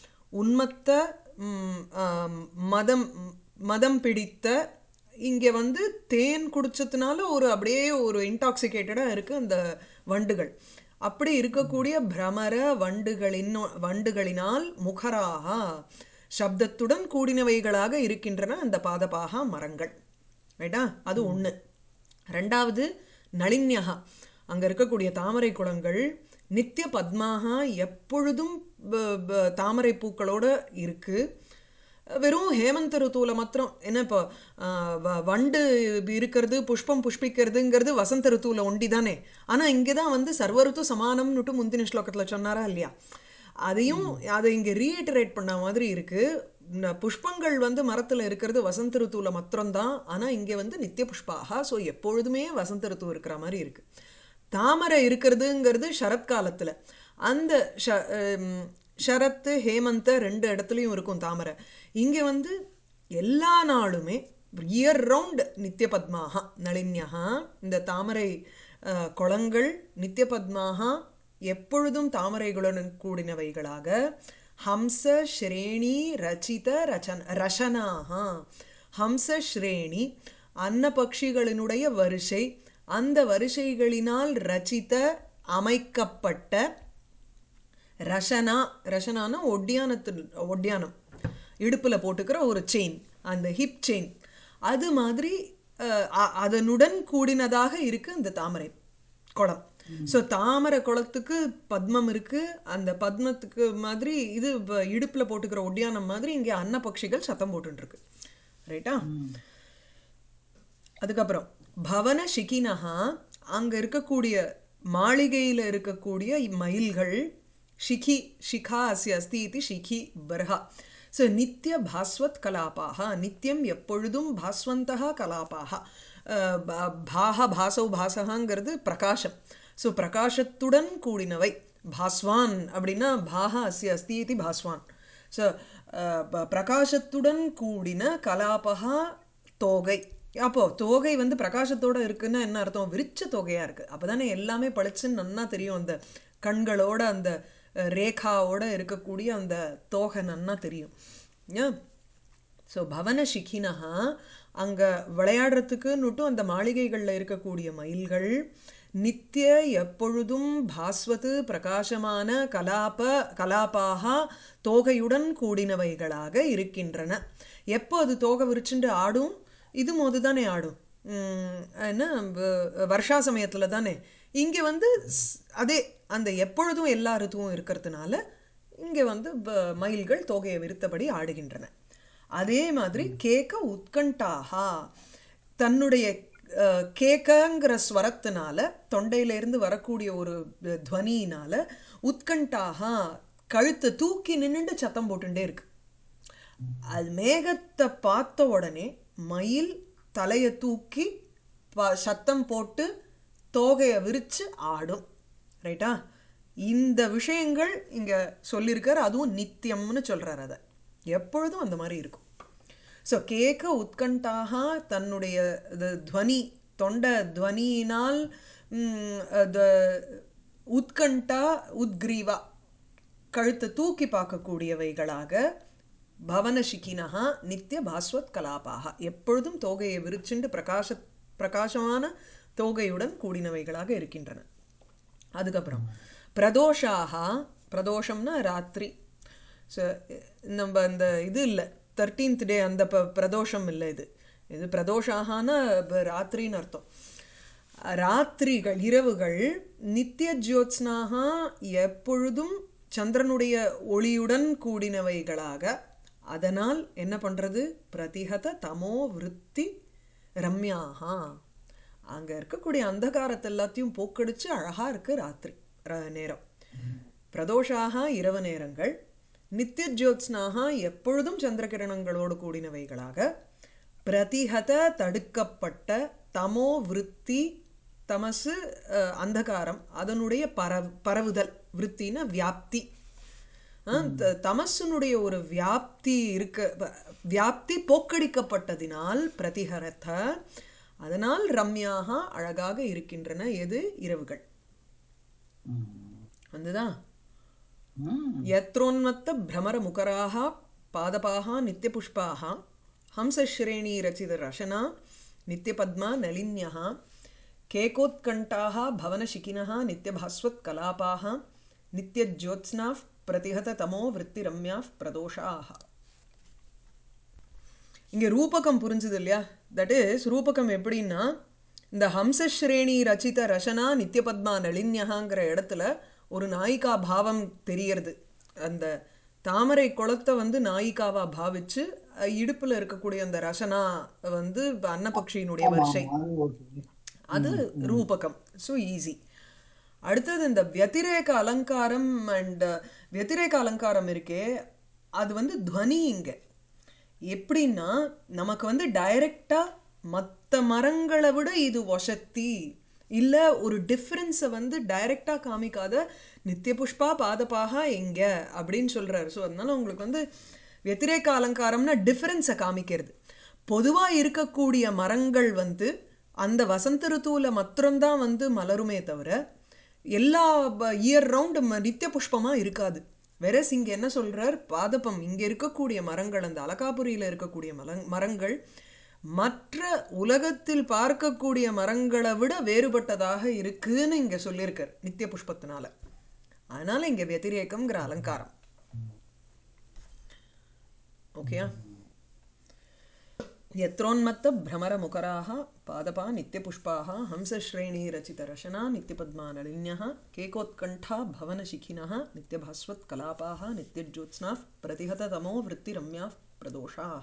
உன்மத்த ம், ஆம், மதம் மதம் பிடித்த இங்கே வந்து தேன் குடிச்சதுனால ஒரு அப்படியே ஒரு இன்டாக்சிகேட்டடாக இருக்குது அந்த வண்டுகள் அப்படி இருக்கக்கூடிய பிரமர வண்டுகளின் வண்டுகளினால் முகராக சப்தத்துடன் கூடினவைகளாக இருக்கின்றன அந்த பாதபாக மரங்கள் ரைட்டா அது ஒன்று ரெண்டாவது நளின்யகா அங்கே இருக்கக்கூடிய தாமரை குளங்கள் நித்திய பத்மாக எப்பொழுதும் ப- ப- தாமரை பூக்களோட இருக்கு வெறும் ஹேமந்த ருத்துவில் மாத்திரம் என்ன இப்போ வ- வண்டு இருக்கிறது புஷ்பம் புஷ்பிக்கிறதுங்கிறது வசந்த ருத்துவில் ஒண்டி தானே ஆனால் இங்கே தான் வந்து சர்வ ருத்து சமானம்னுட்டு முந்தின ஸ்லோகத்தில் சொன்னாரா இல்லையா அதையும் அதை இங்கே ரீஇட்டரேட் பண்ண மாதிரி இருக்கு ந- புஷ்பங்கள் வந்து மரத்தில் இருக்கிறது வசந்த ருத்துவில் மாத்திரம்தான் ஆனால் இங்கே வந்து நித்திய புஷ்பாக ஸோ எப்பொழுதுமே வசந்த ருத்து இருக்கிற மாதிரி இருக்கு தாமரை இருக்கிறதுங்கிறது சரத்காலத்தில் அந்த ஷ ஹம், ஷரத்து ஹேமந்த ரெண்டு இடத்துலையும் இருக்கும் தாமரை இங்கே வந்து எல்லா நாளுமே இயர் ரவுண்ட் நித்திய பத்மாக நளின்யகா இந்த தாமரை அஹ், குளங்கள் நித்திய பத்மாக எப்பொழுதும் தாமரைகளுடன் கூடினவைகளாக ஹம்ச ஸ்ரேணி ரச்சித ரச்சன ரசனாக ஹம்ச ஸ்ரேணி அன்ன பட்சிகளினுடைய வரிசை அந்த வரிசைகளினால் ரச்சித அமைக்கப்பட்ட ரஷனா ரஷனானா ஒட்டியானத்து ஒட்டியானம் இடுப்பில் போட்டுக்கிற ஒரு செயின் அந்த ஹிப் செயின் அது மாதிரி அஹ், அ- அதனுடன் கூடினதாக இருக்கு அந்த தாமரை குளம் ஸோ தாமரை குளத்துக்கு பத்மம் இருக்கு அந்த பத்மத்துக்கு மாதிரி இது வ- இடுப்புல போட்டுக்கிற ஒட்டியானம் மாதிரி இங்கே அன்ன பட்சிகள் சத்தம் போட்டுட்டு இருக்கு ரைட்டா அதுக்கப்புறம் பவன ஷிகினஹா அங்க இருக்கக்கூடிய மாளிகையில இருக்கக்கூடிய மயில்கள் ஷிகி ஷிகா அஸ்ய அஸ்தி இது ஷிகி பர்ஹா ஸோ நித்திய பாஸ்வத் கலாபாக நித்தியம் எப்பொழுதும் பாஸ்வந்தகா கலாபாக அஹ், பா- பாஹ பாசௌ பாசகாங்கிறது பிரகாசம் ஸோ பிரகாசத்துடன் கூடினவை பாஸ்வான் அப்படின்னா பாஹ அஸ்ய அஸ்தி இது பாஸ்வான் ஸோ பிரகாசத்துடன் கூடின கலாபகா தோகை அப்போ தோகை வந்து பிரகாசத்தோட இருக்குன்னா என்ன அர்த்தம் விரிச்ச தொகையா இருக்கு அப்பதானே எல்லாமே பளிச்சுன்னு நன்னா தெரியும் அந்த கண்களோட அந்த அஹ், ரேகாவோட இருக்கக்கூடிய அந்த தோகை நன்னா தெரியும் ஏன் ஸோ பவன சிக்கினஹா அங்கே விளையாடுறதுக்குன்னுட்டும் அந்த மாளிகைகளில் இருக்கக்கூடிய மயில்கள் நித்திய எப்பொழுதும் பாஸ்வத்து பிரகாசமான கலாப கலாபாக தோகையுடன் கூடினவைகளாக இருக்கின்றன எப்போ அது தோகை விரிச்சுண்டு ஆடும் இது போது தானே ஆடும் உம், என்ன வ- வருஷா சமயத்தில் தானே இங்கே வந்து ஸ்- அதே அந்த எப்பொழுதும் எல்லா ரித்துவும் இருக்கிறதுனால இங்கே வந்து வ- மயில்கள் தோகையை விரித்தபடி ஆடுகின்றன அதே மாதிரி கேக்க உத்கண்டாகா தன்னுடைய அஹ், கேக்கங்கிற ஸ்வரத்தினால தொண்டையிலிருந்து வரக்கூடிய ஒரு அஹ், துவனியினால உத்கண்டாகா கழுத்தை தூக்கி நின்னுண்டு சத்தம் போட்டுட்டே இருக்கு அது மேகத்தை பார்த்த உடனே மயில் தலையை தூக்கி ப சத்தம் போட்டு தோகையை விரிச்சு ஆடும் ரைட்டா இந்த விஷயங்கள் இங்க சொல்லியிருக்கார் அதுவும் நித்தியம்னு சொல்றார் அதை எப்பொழுதும் அந்த மாதிரி இருக்கும் ஸோ கேட்க உத்கண்டாக தன்னுடைய இது துவனி தொண்டை துவனியினால் ம், அது உத்கண்டா உத்கிரீவா கழுத்தை தூக்கி பார்க்கக்கூடியவைகளாக பவனசிக்கினஹா நித்திய பாஸ்வத் கலாபாக எப்பொழுதும் தோகையை விரிச்சுண்டு பிரகாச பிரகாசமான தோகையுடன் கூடினவைகளாக இருக்கின்றன அதுக்கப்புறம் பிரதோஷாக பிரதோஷம்னா ராத்திரி ஸோ நம்ம அந்த இது இல்லை தேர்ட்டீன்த் டே அந்த ப பிரதோஷம் இல்லை இது இது பிரதோஷாகனா ப- ராத்திரின்னு அர்த்தம் ராத்திரிகள் இரவுகள் நித்திய ஜோத்ஸ்னாக எப்பொழுதும் சந்திரனுடைய ஒளியுடன் கூடினவைகளாக அதனால் என்ன பண்றது பிரதிஹத தமோ விருத்தி ரம்யாகா அங்க இருக்கக்கூடிய அந்தகாரத்தை எல்லாத்தையும் போக்கடிச்சு அழகா இருக்கு ராத்திரி ர- நேரம் பிரதோஷாக இரவு நேரங்கள் நித்திய ஜோத்ஸ்னாக எப்பொழுதும் சந்திரகிரணங்களோடு கூடினவைகளாக பிரதிஹத தடுக்கப்பட்ட தமோ விருத்தி தமசு அஹ், அந்தகாரம் அதனுடைய பரவ் பரவுதல் விருத்தின வியாப்தி அஹ், த- தமசுனுடைய ஒரு வியாப்தி இருக்க வ- வியாப்தி போக்கடிக்கப்பட்டதினால் பிரதிஹரத்த அதனால் ரம்யாக அழகாக இருக்கின்றன எது இரவுகள் வந்துதா यत्रोन्मत्त भ्रमरमुकराः पादपाः नित्यपुष्पाः हंसश्रेणीरचितरशना नित्यपद्मा नलिन्यः केकोत्कण्ठाः भवनशिखिनः नित्यभास्वत्कलापाः नित्यज्योत्स्नाः प्रतिहततमो वृत्तिरम्याः प्रदोषाः இங்கே ரூபகம் புரிஞ்சுது இல்லையா தட் இஸ் ரூபகம் எப்படின்னா இந்த ஹம்சஸ்ரேணி ரச்சித ரசனா நித்யபத்மா நளின்யகாங்கிற இடத்துல ஒரு நாயிகா பாவம் தெரியறது அந்த தாமரை குளத்தை வந்து நாயிகாவா பாவிச்சு அஹ், இடுப்புல இருக்கக்கூடிய அந்த ரசனா வந்து அன்னபக்ஷியினுடைய வரிசை அது ரூபகம் ஸோ ஈஸி அடுத்தது இந்த வத்திரேக அலங்காரம் அண்ட் வத்திரேக அலங்காரம் இருக்கே அது வந்து துவனி இங்க எப்படின்னா நமக்கு வந்து டைரக்டா மற்ற மரங்களை விட இது வசத்தி இல்ல ஒரு டிஃப்ரென்ஸை வந்து டைரக்டா காமிக்காத நித்திய புஷ்பா பாதபாக எங்க அப்படின்னு சொல்றாரு ஸோ அதனால உங்களுக்கு வந்து வத்திரேக அலங்காரம்னா டிஃப்ரென்ஸை காமிக்கிறது பொதுவா இருக்கக்கூடிய மரங்கள் வந்து அந்த வசந்த ருத்துவில் மாத்திரம்தான் வந்து மலருமே தவிர எல்லா இயர் ரவுண்ட் நித்திய புஷ்பமா இருக்காது வெரஸ் இங்க என்ன சொல்றார் பாதபம் இங்க இருக்கக்கூடிய மரங்கள் அந்த அலகாபுரியில இருக்கக்கூடிய மரங் மரங்கள் மற்ற உலகத்தில் பார்க்கக்கூடிய மரங்களை விட வேறுபட்டதாக இருக்குன்னு இங்க சொல்லியிருக்கார் நித்திய புஷ்பத்தினால அதனால இங்க வத்திரேகம்ங்கிற அலங்காரம் ஓகேயா यत्रोन्मत्त भ्रमरमुकराः पादपा नित्यपुष्पाः हंसश्रेणीरचितरशना नित्यपद्मा नलिन्यः केकोत्कण्ठा भवनशिखिनः नित्यभास्वत्कलापाः नित्यज्योत्स्नाः प्रतिहततमो वृत्तिरम्याः प्रदोषाः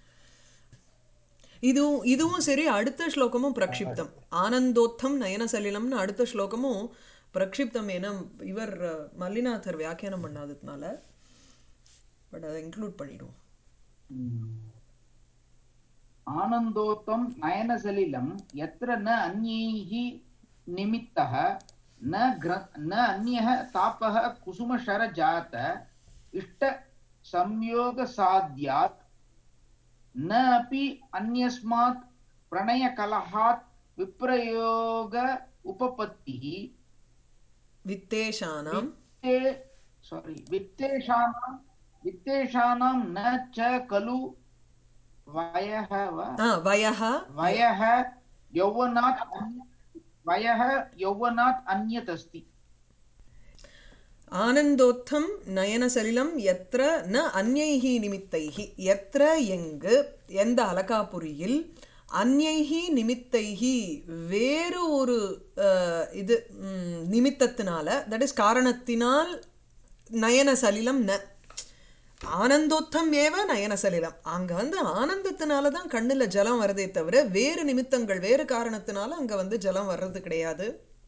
இது இதுவும் சரி அடுத்த ஸ்லோகமும் பிரக்ஷிப்தம் ஆனந்தோத்தம் நயனசலிலம்னு அடுத்த ஸ்லோகமும் பிரக்ஷிப்தம் ஏன்னா இவர் அஹ், மல்லிநாதர் வியாக்கியானம் பண்ணாததுனால பட் அதை இன்க்ளூட் பண்ணிடுவோம் आनन्दोत्तं नयनसलिलं यत्र न अन्यैः निमित्तः न ग्र न अन्यः तापः कुसुमशरजात इष्टसंयोगसाध्यात् न अपि अन्यस्मात् प्रणयकलहात् विप्रयोग उपपत्तिः வித்தேஷானாம் वित्ते सारी वित्तेषाणां वित्तेषाणां न च खलु वयः वा ஆ வயः वयः यौवनात् अन्य- वयः यौवनात् अन्यत् अस्ति ஆனந்தோத்தம் நயனசலிலம் எத்திர ந அந்யைஹி நிமித்தைஹி எத்திர எங்கு எந்த அலகாபுரியில் அந்யைஹி நிமித்தைஹி வேறு ஒரு அஹ், இது ம், நிமித்தத்தினால தட் இஸ் காரணத்தினால் நயனசலிலம் ந ஆனந்தோத்தம் ஏவ நயனசலிலம் அங்க வந்து ஆனந்தத்தினால தான் கண்ணுல ஜலம் வருதே தவிர வேறு நிமித்தங்கள் வேறு காரணத்தினால அங்க வந்து ஜலம் வர்றது கிடையாது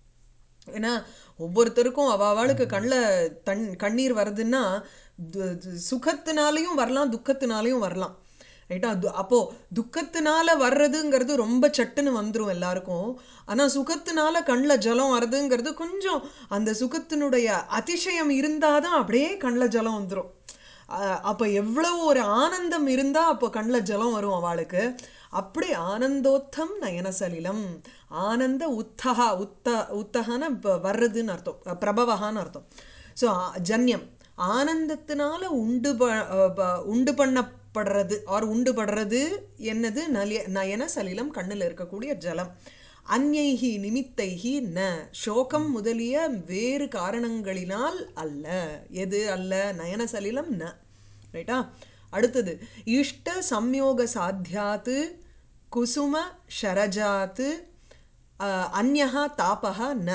ஏன்னா ஒவ்வொருத்தருக்கும் அவ அவளுக்கு கண்ணில் தன் கண்ணீர் வருதுன்னா து- து- சுகத்தினாலையும் வரலாம் துக்கத்தினாலையும் வரலாம் ரைட்டா து- அப்போ துக்கத்தினால வர்றதுங்கிறது ரொம்ப சட்டுன்னு வந்துடும் எல்லாருக்கும் ஆனா சுகத்தினால கண்ணில் ஜலம் வருதுங்கிறது கொஞ்சம் அந்த சுகத்தினுடைய அதிசயம் இருந்தாதான் அப்படியே கண்ணில் ஜலம் வந்துடும் அப்போ எவ்வளோ ஒரு ஆனந்தம் இருந்தா அப்போ கண்ணில் ஜலம் வரும் அவளுக்கு அப்படி ஆனந்தோத்தம் நயனசலிலம் ஆனந்த உத்தகா உத்த உத்தகன வர்றதுன்னு அர்த்தம் அஹ் பிரபவகான்னு அர்த்தம் ஸோ ஜன்யம் ஆனந்தத்தினால உண்டு ப அஹ் ப- உண்டு பண்ணப்படுறது ஆர் உண்டு படுறது என்னது நலிய நயன சலிலம் கண்ணில் இருக்கக்கூடிய ஜலம் அந்யைஹி நிமித்தைஹி ந சோகம் முதலிய வேறு காரணங்களினால் அல்ல எது அல்ல நயன சலிலம் ந ரைட்டா அடுத்தது இஷ்ட சம்யோக சாத்தியாத்து குசும ஷரஜாத்து அஹ், அந்யஹா தாபஹா ந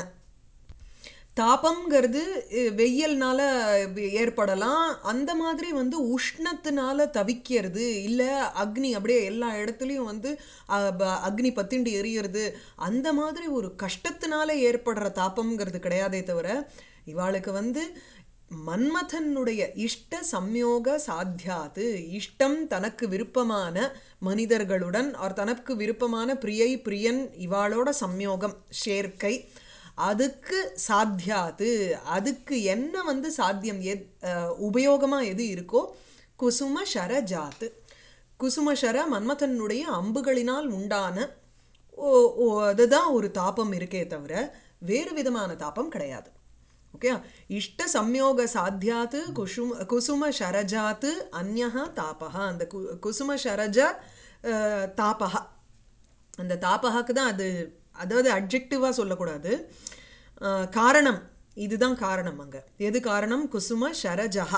தாபம்ங்கிறது அஹ், வெயில்னால ஏற்படலாம் அந்த மாதிரி வந்து உஷ்ணத்தினால தவிக்கிறது இல்லை அக்னி அப்படியே எல்லா இடத்துலையும் வந்து அஹ், ப- அக்னி பத்திண்டு எரியறது அந்த மாதிரி ஒரு கஷ்டத்தினால ஏற்படுற தாபம்ங்கிறது கிடையாதே தவிர இவாளுக்கு வந்து மன்மதனுடைய இஷ்ட சம்யோக சாத்தியாது இஷ்டம் தனக்கு விருப்பமான மனிதர்களுடன் அவர் தனக்கு விருப்பமான பிரியை பிரியன் இவாளோட சம்யோகம் சேர்க்கை அதுக்கு சாத்தியாது அதுக்கு என்ன வந்து சாத்தியம் எத் உபயோகமாக எது இருக்கோ குசும ஷர ஜாத்து குசும ஷர மன்மதனுடைய அம்புகளினால் உண்டான ஓ ஓ அதுதான் ஒரு தாபம் இருக்கே தவிர வேறு விதமான தாபம் கிடையாது ஓகே இஷ்ட சம்யோக சாத்தியாத்து குசும குசும ஷரஜாத்து அந்யஹா தாபஹா அந்த கு குசும ஷரஜ அஹ், தாபஹா அந்த தாபகாக்கு தான் அது அதாவது அட்ஜெக்டிவாக சொல்லக்கூடாது அஹ், காரணம் இதுதான் காரணம் அங்கே எது காரணம் குசும ஷரஜஹா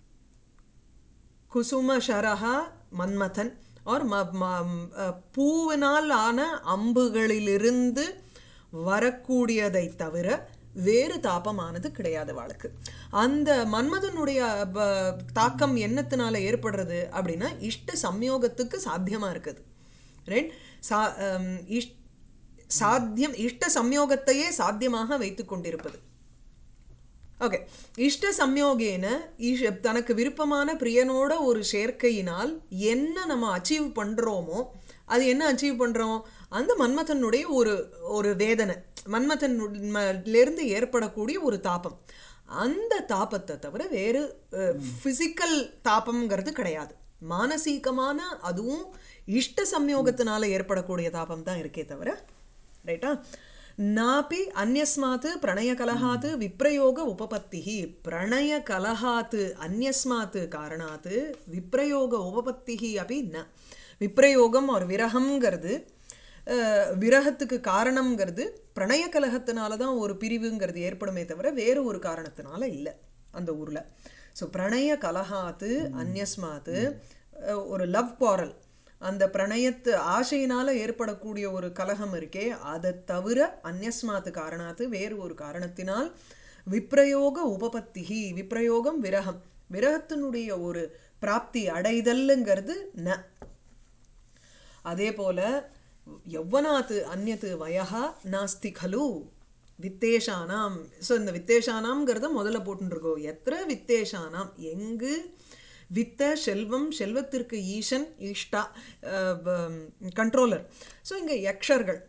குசும ஷரஹா மன்மதன் ஆர் ம ம- அஹ், பூவினால் ஆன அம்புகளிலிருந்து வரக்கூடியதை தவிர வேறு தாபமானது கிடையாது அவளுக்கு அந்த மன்மதனுடைய ப- தாக்கம் என்னத்தினால ஏற்படுறது அப்படின்னா இஷ்ட சம்யோகத்துக்கு சாத்தியமாக இருக்குது ரைட் சா அம், இஷ் சாத்தியம் இஷ்ட சம்யோகத்தையே சாத்தியமாக வைத்துக் கொண்டிருப்பது ஓகே இஷ்ட சம்யோகேன ஈஷ தனக்கு விருப்பமான பிரியனோட ஒரு சேர்க்கையினால் என்ன நம்ம அச்சீவ் பண்ணுறோமோ அது என்ன அச்சீவ் பண்ணுறோம் அந்த மன்மதனுடைய ஒரு ஒரு வேதனை மன்மதன்லேருந்து ஏற்படக்கூடிய ஒரு தாபம் அந்த தாபத்தை தவிர வேறு ஃபிசிக்கல் தாபம்ங்கிறது கிடையாது மானசீகமான அதுவும் இஷ்ட சம்யோகத்தினால ஏற்படக்கூடிய தாபம் தான் இருக்கே தவிர ரைட்டா நாபி அந்யஸ்மாத் பிரணயகலஹாத் விப்ரயோக உபபத்திஹி பிரணயகலஹாத் அந்யஸ்மாத் காரணாத் விப்ரயோக உபபத்திஹி அப்படி ந விப்ரயோகம் ஒரு விரகம்ங்கிறது அஹ், விரகத்துக்கு காரணம்ங்கிறது பிரணய கலகத்தினால தான் ஒரு பிரிவுங்கிறது ஏற்படுமே தவிர வேறு ஒரு காரணத்தினால இல்லை அந்த ஊரில் ஸோ பிரணய கலஹாத்து அந்யஸ்மாத்து அஹ், ஒரு லவ் குவாரல் அந்த பிரணயத்து ஆசையினால ஏற்படக்கூடிய ஒரு கலகம் இருக்கே அதை தவிர அந்யஸ்மாத்து காரணாத்து வேறு ஒரு காரணத்தினால் விப்ரயோக உபபத்திகி விப்ரயோகம் விரகம் விரகத்தினுடைய ஒரு பிராப்தி அடைதல்ங்கிறது ந அதே போல யௌவனாத்து அந்நத்து வயஹா நாஸ்தி கலு வித்தேஷானாம் ஸோ இந்த வித்தேஷானாம்ங்கிறத முதல்ல போட்டுருக்கோம் எத்திர வித்தேஷானாம் எங்கு வித்த செல்வம் செல்வத்திற்கு ஈசன் ஈஷ்டா கண்ட்ரோலர் ஸோ இங்கே யக்ஷர்கள்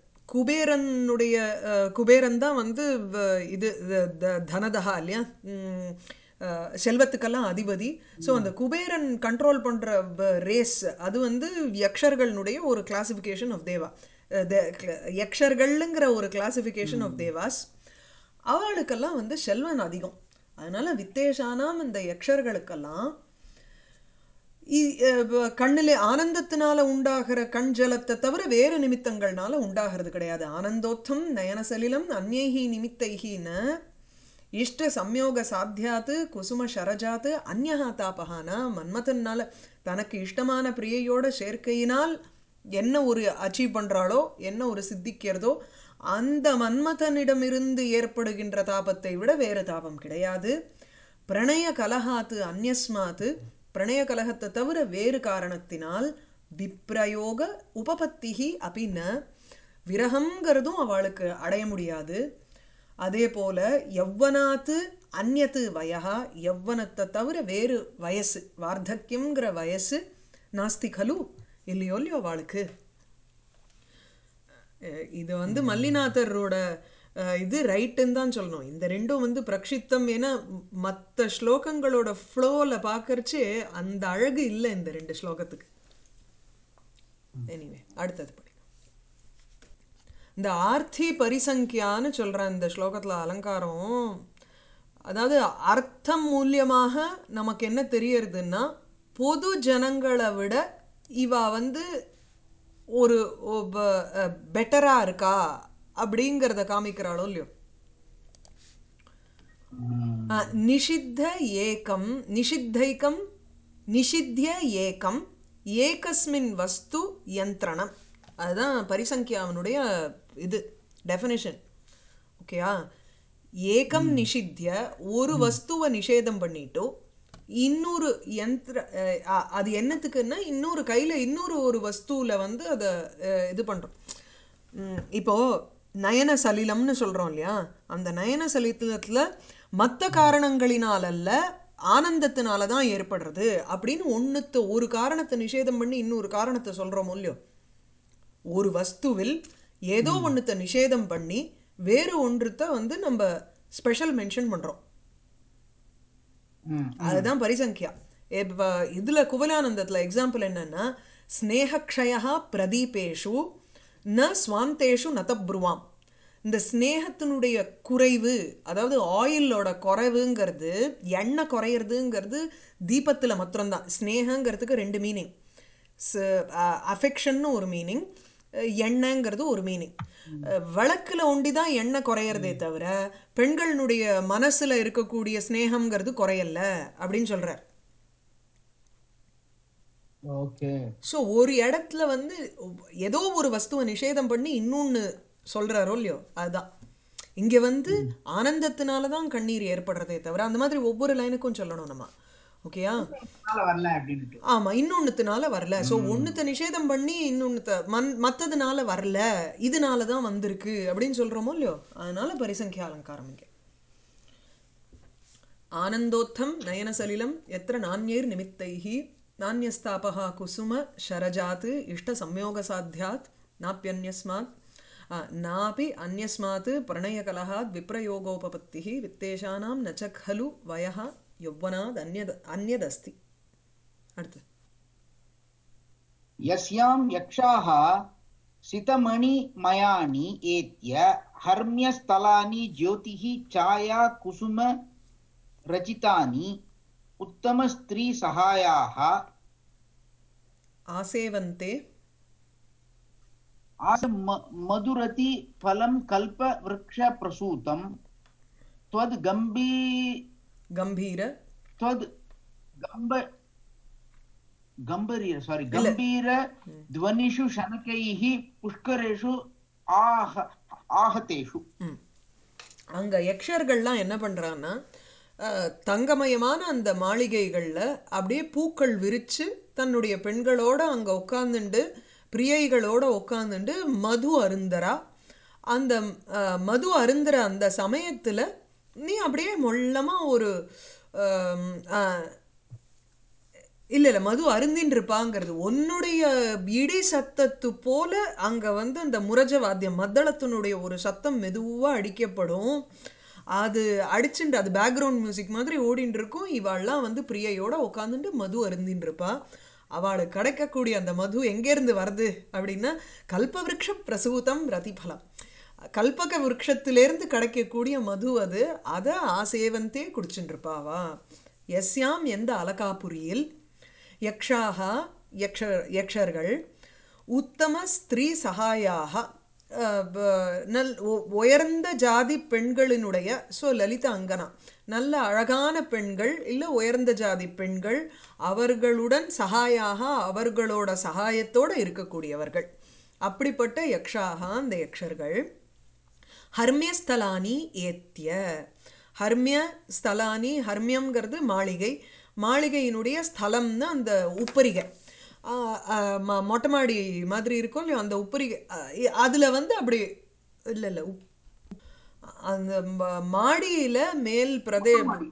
குபேரனுடைய அஹ், குபேரன் தான் வந்து வ- இது த- த- தனதகா இல்லையா உம், அஹ், செல்வத்துக்கெல்லாம் அதிபதி ஸோ அந்த குபேரன் கண்ட்ரோல் பண்ணுற ரேஸ் அது வந்து யக்ஷர்களுடைய ஒரு classification of deva ah, the- யக்ஷர்கள்ங்கிற ஒரு கிளாசிஃபிகேஷன் ஆஃப் தேவாஸ் அவளுக்கெல்லாம் வந்து செல்வன் அதிகம் அதனால வித்தேஷானாம் இந்த யக்ஷர்களுக்கெல்லாம் இ- அஹ் வ- கண்ணிலே ஆனந்தத்தினால உண்டாகிற கண் ஜலத்தை தவிர வேறு நிமித்தங்கள்னால உண்டாகிறது கிடையாது ஆனந்தோத்தம் நயனசலிலம் அந்நேகி நிமித்தைகின இஷ்ட சம்யோக சாத்தியாத்து குசும ஷரஜாத்து அந்யஹா தாபகான மன்மதன்னால தனக்கு இஷ்டமான பிரியையோட சேர்க்கையினால் என்ன ஒரு அச்சீவ் பண்றாளோ என்ன ஒரு சித்திக்கிறதோ அந்த மன்மதனிடமிருந்து ஏற்படுகின்ற தாபத்தை விட வேறு தாபம் கிடையாது பிரணய கலகாத்து அந்யஸ்மாத்து பிரணய கலகத்தை தவிர வேறு காரணத்தினால் விப்ரயோக உபபத்திகி அப்படின்ன விரகம்ங்கிறதும் அவளுக்கு அடைய முடியாது அதே போல யவ்வனாத்து அந்நத்து வயகா யவ்வனத்தை தவிர வேறு வயசு வார்த்தக்கியம்ங்கிற வயசு நாஸ்தி கலு இல்லையோ இல்லையோ அவளுக்கு அஹ் இது வந்து மல்லிநாதரோட அஹ், இது ரைட்டுன்னு தான் சொல்லணும் இந்த ரெண்டும் வந்து பிரக்ஷித்தம் ஏன்னா மற்ற ஸ்லோகங்களோட ஃப்ளோவில் பார்க்கறச்சே அந்த அழகு இல்லை இந்த ரெண்டு ஸ்லோகத்துக்கு எனிவே அடுத்தது படி இந்த ஆர்த்தி பரிசங்கியான்னு சொல்ற இந்த ஸ்லோகத்துல அலங்காரம் அதாவது அர்த்தம் மூலியமாக நமக்கு என்ன தெரியறதுன்னா பொது ஜனங்களை விட இவ வந்து ஒரு பெட்டரா இருக்கா அப்படிங்கிறத காமிக்கிறாளோ இல்லையோ ஆ, நிஷித்த ஏகம் நிஷித்தைக்கம் நிஷித்திய ஏகம் ஏகஸ்மின் வஸ்து யந்திரணம் அதுதான் பரிசங்கியாவனுடைய இது டெஃபினிஷன் ஓகேயா ஏகம் நிஷித்திய ஒரு வஸ்துவை நிஷேதம் பண்ணிட்டோ இன்னொரு யந்திர அஹ், அ- அது என்னத்துக்குன்னா இன்னொரு கையில இன்னொரு ஒரு வஸ்துவில் வந்து அதை இது பண்றோம் ம், இப்போ நயன சலிலம்னு சொல்றோம் இல்லையா அந்த நயன சலிலத்துல மற்ற காரணங்களினால் அல்ல ஆனந்தத்தினால தான் ஏற்படுறது அப்படின்னு ஒண்ணுத்த ஒரு காரணத்தை நிஷேதம் பண்ணி இன்னொரு காரணத்தை சொல்றோம் இல்லையோ ஒரு வஸ்துவில் ஏதோ ஒண்ணுத்த நிஷேதம் பண்ணி வேறு ஒன்றுத்த வந்து நம்ம ஸ்பெஷல் மென்ஷன் பண்றோம் ம் அதுதான் பரிசங்கியா இப்ப இதுல குவலானந்தத்துல எக்ஸாம்பிள் என்னன்னா ஸ்னேகக்ஷயா பிரதீபேஷு ந ஸ்வாந்தேஷு நதப்ருவாம் இந்த ஸ்னேகத்தினுடைய குறைவு அதாவது ஆயிலோட குறைவுங்கிறது எண்ணெய் குறையிறதுங்கிறது தீபத்துல மாத்திரம்தான் ஸ்னேகங்கிறதுக்கு ரெண்டு மீனிங் அஃபெக்ஷன்னு ஒரு மீனிங் எண்ணெய்ங்கிறது ஒரு மீனிங் விளக்குல ஒண்டி தான் எண்ணெய் குறையிறதே தவிர பெண்களுடைய மனசுல இருக்கக்கூடிய ஸ்னேகம்ங்கிறது குறையல அப்படின்னு சொல்றார் ஓகே ஸோ ஒரு இடத்துல வந்து ஏதோ ஒரு வஸ்துவை நிஷேதம் பண்ணி இன்னொன்னு சொல்றாரோ இல்லையோ அதுதான் இங்க வந்து ஆனந்தத்தினால தான் கண்ணீர் ஏற்படுறதே தவிர அந்த மாதிரி ஒவ்வொரு லைனுக்கும் சொல்லணும் நம்ம ஓகேயா அதனால வரல அப்படின்ட்டு ஆமா இன்னொன்னுத்தினால வரல சோ ஒண்ணுத்த நிஷேதம் பண்ணி இன்னொன்னுத்த மன் மத்ததுனால வரல இதனால தான் வந்திருக்கு அப்படின்னு சொல்றோமோ இல்லையோ அதனால பரிசங்கியா அலங்காரம் இங்க ஆனந்தோத்தம் நயனசலிலம் எத்திர நானியர் நிமித்தைஹி நானியஸ்தாபகா குசும ஷரஜாத் இஷ்ட சம்யோக சாத்தியாத் நாப்பியன்யஸ்மாத் ஆ, நாபி அந்யஸ்மாத் பிரணயகலகாத் விப்ரயோகோபபத்திः வித்தேஷானாம் ந ச खलु வயः யௌவனாத் அந்யத் அந்யதஸ்தி அடுத்து यस्यां यक्षाः सितमणिमयानि एत्य हर्म्यस्थलानि ज्योतिः छाया कुसुम रचितानि उत्तमस्त्रीसहायाः ஆசேவந்தே आस म- मधुरति फलं कल्पवृक्षप्रसूतं त्वद्गम्भी கம்பீர त्वद् गम्ब गम्भीर सारी गम्भीर ध्वनिषु शनकैः पुष्करेषु आह आहतेषु ம். அங்க யக்ஷர்கள்லாம் என்ன பண்றாங்கன்னா அஹ், தங்கமயமான அந்த மாளிகைகள்ல அப்படியே பூக்கள் விரிச்சு தன்னுடைய பெண்களோட அங்க உட்கார்ந்துண்டு பிரியைகளோட உட்கார்ந்துண்டு மது அருந்தரா அந்த அஹ், மது அருந்துற அந்த சமயத்துல நீ அப்படியே மொல்லமா ஒரு அஹ், அஹ், இல்ல இல்ல மது அருந்தின்னு இருப்பாங்கிறது உன்னுடைய இடி சத்தத்து போல அங்க வந்து அந்த முரஜ வாத்தியம் மத்தளத்தினுடைய ஒரு சத்தம் மெதுவா அடிக்கப்படும் அது அடிச்சுண்டு அது பேக்ரவுண்ட் மியூசிக் மாதிரி ஓடின்னு இருக்கும் இவாள்லாம் வந்து பிரியையோட உட்காந்துட்டு மது அருந்தின்னு இருப்பா அவளுக்கு கிடைக்கக்கூடிய அந்த மது எங்கேருந்து வருது அப்படின்னா கல்பவிருக்ஷ பிரசூதம் ரதிபலம் கல்பக விருட்சத்திலேருந்து கிடைக்கக்கூடிய மது அது அதை ஆசேவந்தே குடிச்சுட்டு இருப்பாவா எஸ்யாம் எந்த அலகாபுரியில் யக்ஷாக யக்ஷ யக்ஷர்கள் உத்தம ஸ்திரீ சகாயாக அஹ், ப- நல் உ- உயர்ந்த ஜாதி பெண்களினுடைய ஸோ லலித அங்கனா நல்ல அழகான பெண்கள் இல்லை உயர்ந்த ஜாதி பெண்கள் அவர்களுடன் சகாயாக அவர்களோட சகாயத்தோடு இருக்கக்கூடியவர்கள் அப்படிப்பட்ட யக்ஷாக அந்த யக்ஷர்கள் ஹர்மியஸ்தலானி ஏத்திய ஹர்மிய ஸ்தலானி ஹர்மியம்ங்கிறது மாளிகை மாளிகையினுடைய ஸ்தலம்னு அந்த உப்பரிகை ஆ, ஆ, ம- மொட்டை மாடி மாதிரி இருக்கும் இல்லையோ அந்த உப்பரிகை அதில் வந்து அப்படி இல்லை இல்லை உப் அந்த ம- மாடியில மேல் பிரதே மாடி.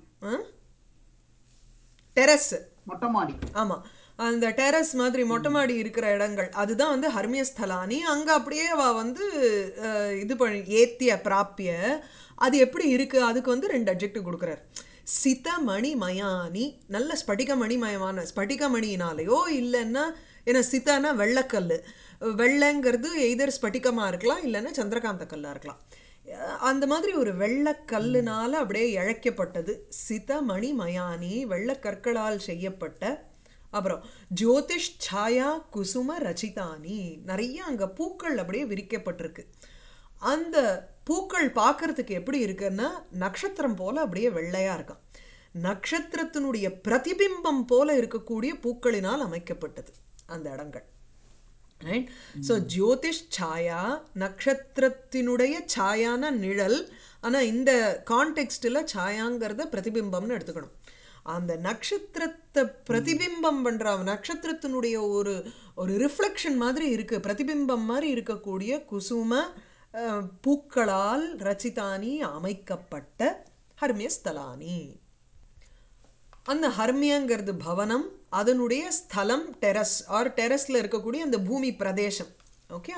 டெரஸ் மொட்டை மாடி ஆமா அந்த டெரஸ் மாதிரி மொட்டை மாடி இருக்கிற இடங்கள் அதுதான் வந்து ஹர்மியஸ்தலானி அங்க அப்படியே அவ வந்து அஹ், இது பண்ணி ஏத்திய பிராப்பிய அது எப்படி இருக்கு அதுக்கு வந்து ரெண்டு அப்ஜெக்டிவ் கொடுக்குறார் சித மணிமயானி நல்ல ஸ்படிக மணிமயமான ஸ்படிக மணினாலேயோ இல்லைன்னா ஏன்னா சித்தனா வெள்ளைக்கல் வெள்ளைங்கிறது எய்தர் ஸ்பட்டிகமா இருக்கலாம் இல்லைன்னா சந்திரகாந்த கல்லா இருக்கலாம் அஹ் அந்த மாதிரி ஒரு வெள்ளக்கல்லுனால அப்படியே இழைக்கப்பட்டது சிதமணி மயானி வெள்ளக்கற்களால் செய்யப்பட்ட அப்புறம் ஜோதிஷ் சாயா குசும ரச்சிதானி நிறைய அங்க பூக்கள் அப்படியே விரிக்கப்பட்டிருக்கு அந்த பூக்கள் பார்க்கறதுக்கு எப்படி இருக்குன்னா நட்சத்திரம் போல அப்படியே வெள்ளையா இருக்காம் நட்சத்திரத்தினுடைய பிரதிபிம்பம் போல இருக்கக்கூடிய பூக்களினால் அமைக்கப்பட்டது அந்த இடங்கள் ரைட் ஸோ ஜோதிஷ் சாயா நட்சத்திரத்தினுடைய சாயான நிழல் ஆனா இந்த கான்டெக்ஸ்டில் சாயாங்கிறத பிரதிபிம்பம்னு எடுத்துக்கணும் அந்த நட்சத்திரத்தை பிரதிபிம்பம் பண்ற நட்சத்திரத்தினுடைய ஒரு ஒரு ரிஃப்ளெக்ஷன் மாதிரி இருக்கு பிரதிபிம்பம் மாதிரி இருக்கக்கூடிய குசும அஹ், பூக்களால் ரச்சிதானி அமைக்கப்பட்ட ஹர்மியஸ்தலானி அந்த ஹர்மியங்கிறது பவனம் அதனுடைய ஸ்தலம் டெரஸ் ஆர் டெரஸ்ல இருக்கக்கூடிய அந்த பூமி பிரதேசம் ஓகே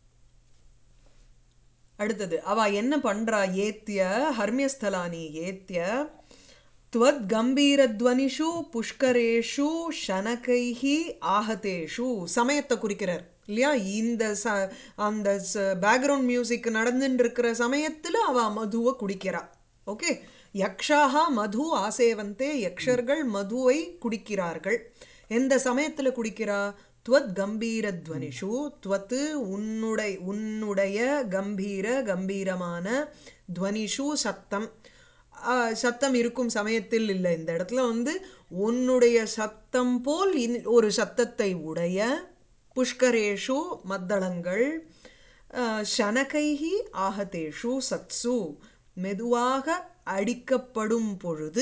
அடுத்தது அவ என்ன பண்றா ஏத்திய ஹர்மியஸ்தலானி ஏத்திய துவத் கம்பீரத்வனிஷு புஷ்கரேஷு ஷனகைஹி ஆஹதேஷு சமயத்தை குறிக்கிறார் இல்லையா இந்த ச அந்த பேக்ரவுண்ட் மியூசிக் நடந்துட்டு இருக்கிற சமயத்துல அவ மதுவை குடிக்கிறா ஓகே யக்ஷாக மது ஆசேவந்தே யக்ஷர்கள் மதுவை குடிக்கிறார்கள் எந்த சமயத்துல குடிக்கிறா துவத் கம்பீர துவனிஷு துவத்து உன்னுடைய உன்னுடைய கம்பீர கம்பீரமான துவனிஷு சத்தம் ஆஹ் சத்தம் இருக்கும் சமயத்தில் இல்லை இந்த இடத்துல வந்து உன்னுடைய சத்தம் போல் இன்- ஒரு சத்தத்தை உடைய புஷ்கரேஷு மத்தளங்கள் ஆஹ் ஷனகைஹி ஆகதேஷு சத்சு மெதுவாக அடிக்கப்படும் பொழுது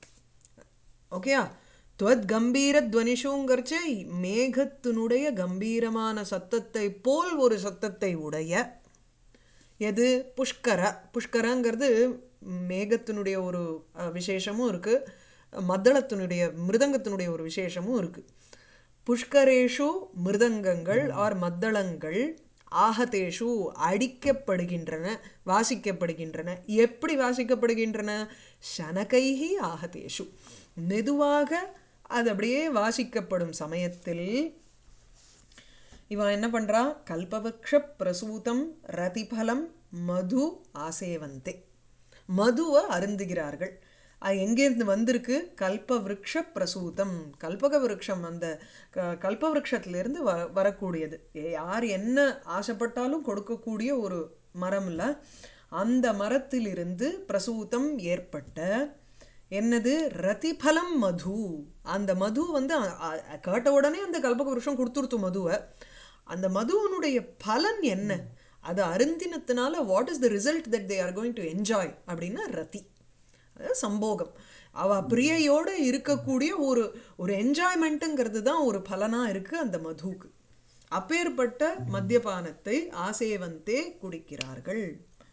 ஓகேயா துவத் கம்பீர துவனிஷுங்கிறச்ச மேகத்தினுடைய கம்பீரமான சத்தத்தை போல் ஒரு சத்தத்தை உடைய எது புஷ்கர புஷ்கரங்கிறது மேகத்தினுடைய ஒரு அஹ், விசேஷமும் இருக்கு மத்தளத்தினுடைய மிருதங்கத்தினுடைய ஒரு விசேஷமும் இருக்கு புஷ்கரேஷு மிருதங்கங்கள் ஆர் மத்தளங்கள் ஆகதேஷு அடிக்கப்படுகின்றன வாசிக்கப்படுகின்றன எப்படி வாசிக்கப்படுகின்றன ஷனகைஹி ஆகதேஷு மெதுவாக அது அப்படியே வாசிக்கப்படும் சமயத்தில் இவன் என்ன பண்றா கல்பவக்ஷ பிரசூதம் ரதிபலம் மது ஆசேவந்தே மதுவை அருந்துகிறார்கள் அது எங்கேருந்து வந்திருக்கு கல்பவிருக்ஷ பிரசூதம் கல்பக விருட்சம் அந்த க- கல்பவிருக்ஷத்திலிருந்து வ வரக்கூடியது ஏ- யார் என்ன ஆசைப்பட்டாலும் கொடுக்கக்கூடிய ஒரு மரம் இல்ல அந்த மரத்திலிருந்து பிரசூதம் ஏற்பட்ட என்னது ரதிபலம் மது அந்த மது வந்து அ- அ- கேட்ட உடனே அந்த கல்பக விருஷம் கொடுத்துருத்து மதுவை அந்த மதுவனுடைய பலன் என்ன அது அருந்தினத்தினால what is the result that they are going to enjoy அப்படின்னா ரதி அதாவது சம்போகம் அவ பிரியையோட இருக்கக்கூடிய ஒரு ஒரு என்ஜாய்மெண்ட்டுங்கிறது தான் ஒரு பலனா இருக்கு அந்த மதுவுக்கு அப்பேற்பட்ட மத்தியபானத்தை ஆசேவந்தே குடிக்கிறார்கள்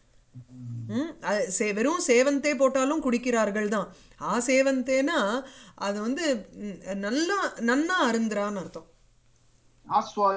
ம், அது சே- வெறும் சேவந்தே போட்டாலும் குடிக்கிறார்கள் தான் ஆசேவந்தேனா அது வந்து ம், நல்லா நன்னா அருந்துறான்னு அர்த்தம்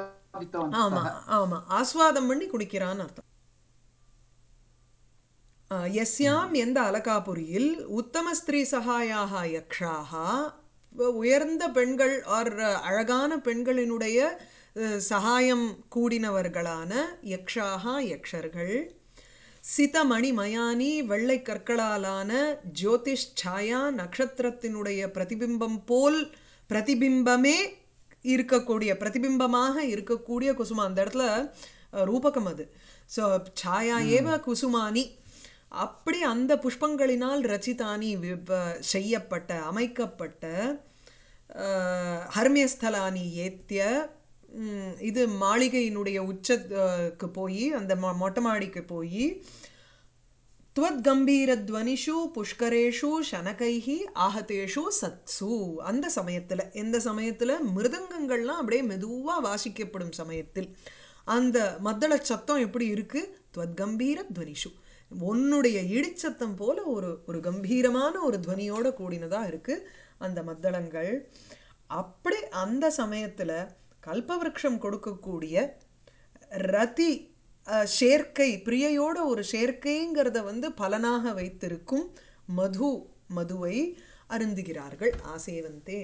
ஆஸ்வாதித்தவன் ஆமா ஆமா ஆஸ்வாதம் பண்ணி குடிக்கிறான்னு அர்த்தம் அஹ், யஸ்யாம் எந்த அலகாபுரியில் உத்தம ஸ்திரீ சகாயாக யக்ஷாக உயர்ந்த பெண்கள் ஆர் அழகான பெண்களினுடைய அஹ், சகாயம் கூடினவர்களான யக்ஷாக யக்ஷர்கள் சிதமணி மயானி வெள்ளை கற்களாலான ஜோதிஷ் சாயா நட்சத்திரத்தினுடைய பிரதிபிம்பம் போல் பிரதிபிம்பமே இருக்கக்கூடிய பிரதிபிம்பமாக இருக்கக்கூடிய குசுமா அந்த இடத்துல அஹ், ரூபகம் அது ஸோ சாயா ஏவ குசுமானி அப்படி அந்த புஷ்பங்களினால் ரச்சிதானி விப- செய்யப்பட்ட அமைக்கப்பட்ட அஹ், ஹர்மியஸ்தலானி ஏத்திய ம், இது மாளிகையினுடைய உச்சத்துக்கு போய் அந்த மொ- மொட்டை மாடிக்கு போய் துவத்கம்பீரத்வனிஷு புஷ்கரேஷு சனகைஹி ஆஹதேஷு சத்சு அந்த சமயத்தில் எந்த சமயத்தில் மிருதங்கங்கள்லாம் அப்படியே மெதுவாக வாசிக்கப்படும் சமயத்தில் அந்த மத்தள சத்தம் எப்படி இருக்கு துவத்கம்பீர துவனிஷு உன்னுடைய இடிச்சத்தம் போல ஒரு ஒரு கம்பீரமான ஒரு துவனியோட கூடினதாக இருக்கு அந்த மத்தளங்கள் அப்படி அந்த சமயத்தில் கல்பவருஷம் கொடுக்கக்கூடிய ரதி அஹ், சேர்க்கை பிரியையோட ஒரு சேர்க்கைங்கிறத வந்து பலனாக வைத்திருக்கும் மது மதுவை அருந்துகிறார்கள் ஆசேவந்தே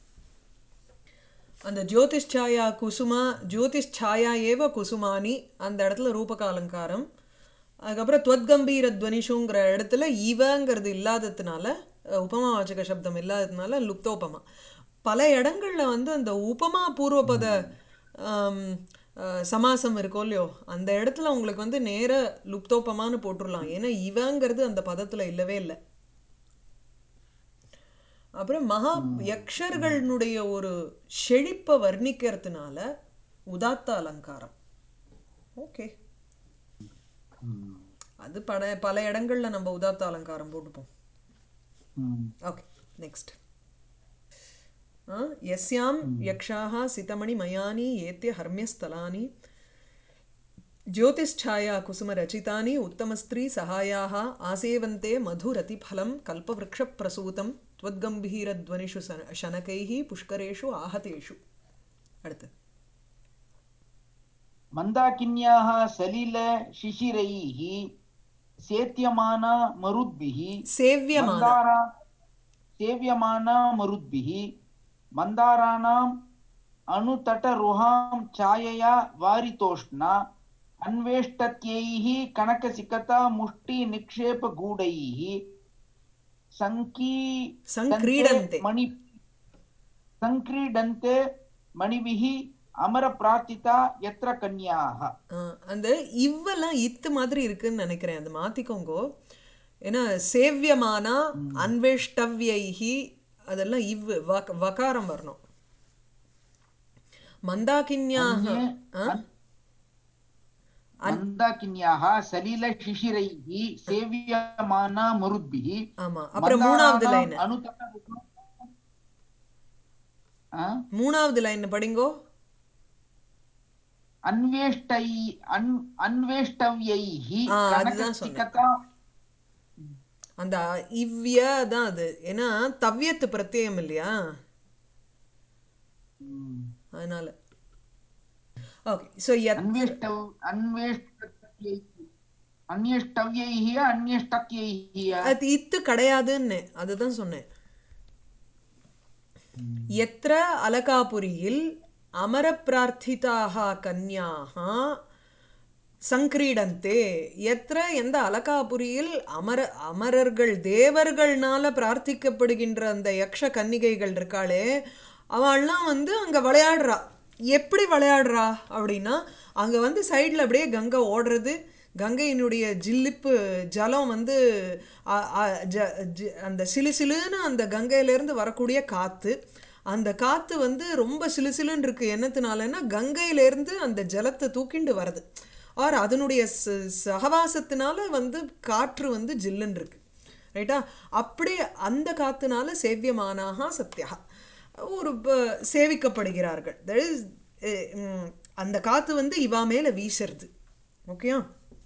அந்த ஜோதிஷ்சாயா குசுமா ஜோதிஷ்சாயா ஏவ குசுமானி அந்த இடத்துல ரூபக அலங்காரம் அதுக்கப்புறம் துவத்கம்பீர துவனிஷுங்கிற இடத்துல இவங்கிறது இல்லாததுனால அஹ், உபமா வாச்சக சப்தம் இல்லாததுனால லுப்தோபமா பல இடங்கள்ல வந்து அந்த உபமா பூர்வபத ஆம், அஹ், சமாசம் இருக்கோ இல்லையோ அந்த இடத்துல உங்களுக்கு வந்து நேர லுப்தோபமான்னு போட்டுடலாம் ஏன்னா இவங்கிறது அந்த பதத்துல இல்லவே இல்லை அப்புறம் மகா யக்ஷர்களுடைய ஒரு செழிப்பை வர்ணிக்கிறதுனால உதாத்த அலங்காரம் ஓகே ம். அது பல பல இடங்கள்ல நம்ம உதாத்த அலங்காரம் போட்டுப்போம் ம். ஓகே நெக்ஸ்ட் यस्यां यक्षाः सितमणिमयानि एत्य हर्म्यस्थलानि ज्योतिष्ठाया कुसुमरचितानि उत्तमस्त्रीसहायाः आसेवन्ते मधुरतिफलं कल्पवृक्षप्रसूतं त्वद्गम्भीरध्वनिषु सन- शनकैः पुष्करेषु आहतेषु அடுத்து मन्दाकिन्याः सलिलशिशिरैः सेत्यमाना मरुद्भिः சேவியமான मन्दारा सेव्यमाना मरुद्भिः मन्दाराणाम् अनुतटरुहां छायया वारितोष्णा अन्वेष्टत्यैः कनकसिकता मुष्टिनिक्षेपगूढैः सङ्की सङ्क्रीडन्ते। मणि सङ्क्रीडन्ते मणिभिः अमरप्रार्थिता यत्र कन्याः ஆ, அந்த இவ்வெல்லாம் இத்து மாதிரி இருக்குன்னு நினைக்கிறேன் அது மாத்திக்கோங்கோ ஏன்னா சேவியமானா அன்வேஷ்டவ்யைஹி அதெல்லாம் இவ் வக- வகாரம் வரணும் மந்தாகின்யாக अन्ये अन्- मन्दाकिन्याः सलिलशिशिरैः सेव्यमाना मरुद्भिः ஆமா அப்புறம் மூணாவது லைன் मन्दाराणाम् अनुतटरुहां आ? மூணாவது லைன் படிங்கோ अन्वेष्टै अन् अन्वेष्टव्यैः ஆ, அதுதான் कनकसिकता அந்த இவ்ய தான் அது ஏன்னா தவ்யத்து பிரத்யயம் இல்லையா ம், அதனால ஓகே ஸோ अन्वेष्टव अन्वेष्टव्यैः अन्वेष्टव्यैः अन्वेष्टत्यैः அது இத்து கிடையாதுன்னு அதுதான் சொன்னேன் எத்திர அலகாபுரியில் அமர பிரார்த்திதாக கன்யாக சங்கிரீடந்தே எத்திர எந்த அலகாபுரியில் அமர அமரர்கள் தேவர்கள்னால பிரார்த்திக்கப்படுகின்ற அந்த யக்ஷ கன்னிகைகள் இருக்காளே அவள்லாம் வந்து அங்கே விளையாடுறா எப்படி விளையாடுறா அப்படின்னா அங்கே வந்து சைடில் அப்படியே கங்கை ஓடுறது கங்கையினுடைய ஜில்லிப்பு ஜலம் வந்து அ- அ- ஜ- ஜி- அந்த சிலு சிலுன்னு அந்த கங்கையிலேருந்து வரக்கூடிய காற்று அந்த காற்று வந்து ரொம்ப சிலு சிலுன்னு இருக்கு என்னத்தினாலன்னா கங்கையிலேருந்து அந்த ஜலத்தை தூக்கிண்டு வருது ஆர் அதனுடைய ச- சகவாசத்தினால வந்து காற்று வந்து ஜில்லுன்னு இருக்கு ரைட்டா அப்படி அந்த காத்துனால சேவியமானாக சத்யா ஒரு ப- சேவிக்கப்படுகிறார்கள் That is, eh, ம், அந்த காத்து வந்து இவா மேல வீசுறது ஓகேயா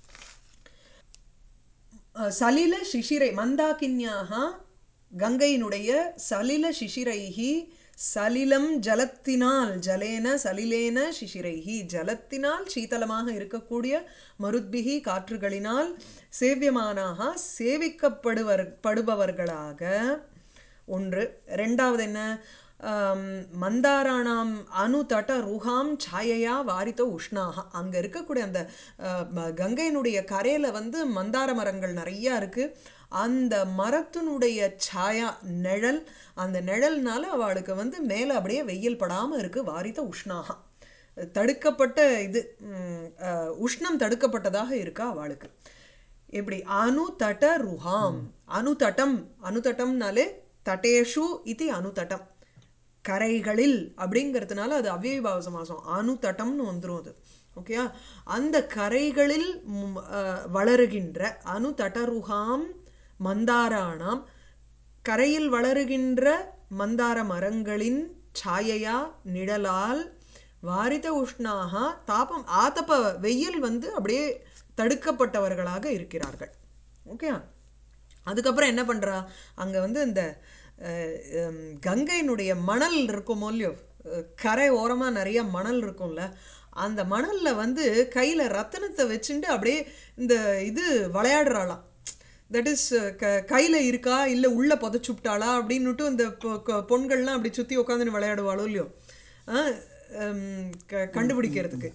அஹ், சலில சிசிரை மந்தாகின்யாக கங்கையினுடைய சலில சிசிரைஹி சலிலம் ஜலத்தினால் ஜலேன சலிலேன சிசிரைஹி ஜலத்தினால் சீதளமாக இருக்கக்கூடிய மருத்பிகி காற்றுகளினால் சேவியமானாக சேவிக்கப்படுவர் படுபவர்களாக ஒன்று ரெண்டாவது என்ன ஆம், மந்தாராணாம் அணுதட ருகாம் சாயையா வாரித்த உஷ்ணாக அங்கே இருக்கக்கூடிய அந்த அஹ், ம- கங்கையினுடைய கரையில் வந்து மந்தார மரங்கள் நிறையா இருக்குது அந்த மரத்தினுடைய சாயா நிழல் அந்த நிழல்னால அவளுக்கு வந்து மேலே அப்படியே வெயில் படாமல் இருக்குது வாரித்த உஷ்ணாக தடுக்கப்பட்ட இது ம், அஹ், உஷ்ணம் தடுக்கப்பட்டதாக இருக்கா அவளுக்கு எப்படி அனுதட ருஹாம் அனுதட்டம் அனுதட்டம்னாலே தட்டேஷு இது அனுதட்டம் கரைகளில் அப்படிங்கிறதுனால அது அவ்யயபாவ சமாசம் அனுதட்டம்னு வந்துரும் அது ஓகேயா அந்த கரைகளில் ம், அஹ், வளருகின்ற அனுதடருகாம் மந்தாராணாம் கரையில் வளருகின்ற மந்தார மரங்களின் சாயையா நிழலால் வாரித உஷ்ணாக தாபம் ஆத்தப்ப வெயில் வந்து அப்படியே தடுக்கப்பட்டவர்களாக இருக்கிறார்கள் ஓகே அதுக்கப்புறம் என்ன பண்ணுறா அங்கே வந்து இந்த அஹ், ஹம், கங்கையினுடைய மணல் இருக்குமோ இல்லையோ அஹ், கரை ஓரமாக நிறைய மணல் இருக்கும்ல அந்த மணலில் வந்து கையில் ரத்தனத்தை வச்சுட்டு அப்படியே இந்த இது விளையாடுறாளாம் தட் இஸ் க கையில் இருக்கா இல்லை உள்ளே புதைச்சுப்டாளா அப்படின்னுட்டு இந்த பொ- கொ- பொண்கள்லாம் அப்படி சுற்றி உட்காந்துன்னு விளையாடுவாளோ இல்லையோ ஆ, ஹம், க- கண்டுபிடிக்கிறதுக்கு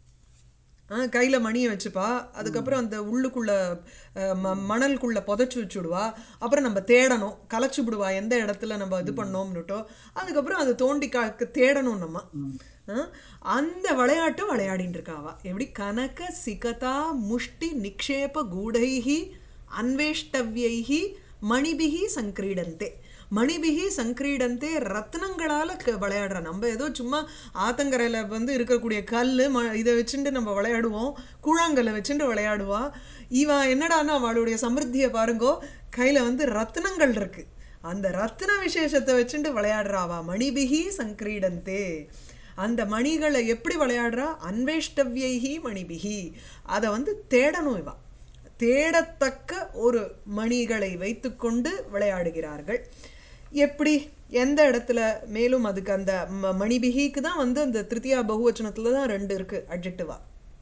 ஆ கையில் மணியை வச்சுப்பா அதுக்கப்புறம் அந்த உள்ளுக்குள்ள அஹ், ம மணலுக்குள்ள புதைச்சி வச்சுடுவா அப்புறம் நம்ம தேடணும் கலைச்சு விடுவா எந்த இடத்துல நம்ம இது பண்ணோம்னுட்டோ அதுக்கப்புறம் அதை தோண்டி கா தேடணும் நம்ம ஆ, அந்த விளையாட்டு விளையாடின்னு இருக்காவா எப்படி கனக சிகதா முஷ்டி நிக்ஷேப கூடைஹி அன்வேஷ்டவ்யைஹி மணிபிகி சங்கிரீடந்தே மணிபிகி சங்கிரீடந்தே ரத்னங்களால் க விளையாடுற நம்ம ஏதோ சும்மா ஆத்தங்கரையில் வந்து இருக்கக்கூடிய கல் ம இதை வச்சுட்டு நம்ம விளையாடுவோம் கூழாங்கல்லை வச்சுட்டு விளையாடுவா இவ என்னடான்னா அவளுடைய சமிருத்தியை பாருங்கோ கையில் வந்து ரத்னங்கள் இருக்கு அந்த ரத்ன விசேஷத்தை வச்சுட்டு விளையாடுறாவா மணிபிகி சங்கிரீடந்தே அந்த மணிகளை எப்படி விளையாடுறா அன்வேஷ்டவ்யைஹி மணிபிகி அதை வந்து தேடணும் இவா தேடத்தக்க ஒரு மணிகளை வைத்துக்கொண்டு விளையாடுகிறார்கள் எப்படி எந்த இடத்துல மேலும் அதுக்கு அந்த ம மணிபிகிக்கு தான் வந்து அந்த திருத்தியா பகுவச்சனத்தில் தான் ரெண்டு இருக்குது அட்ஜெக்டிவா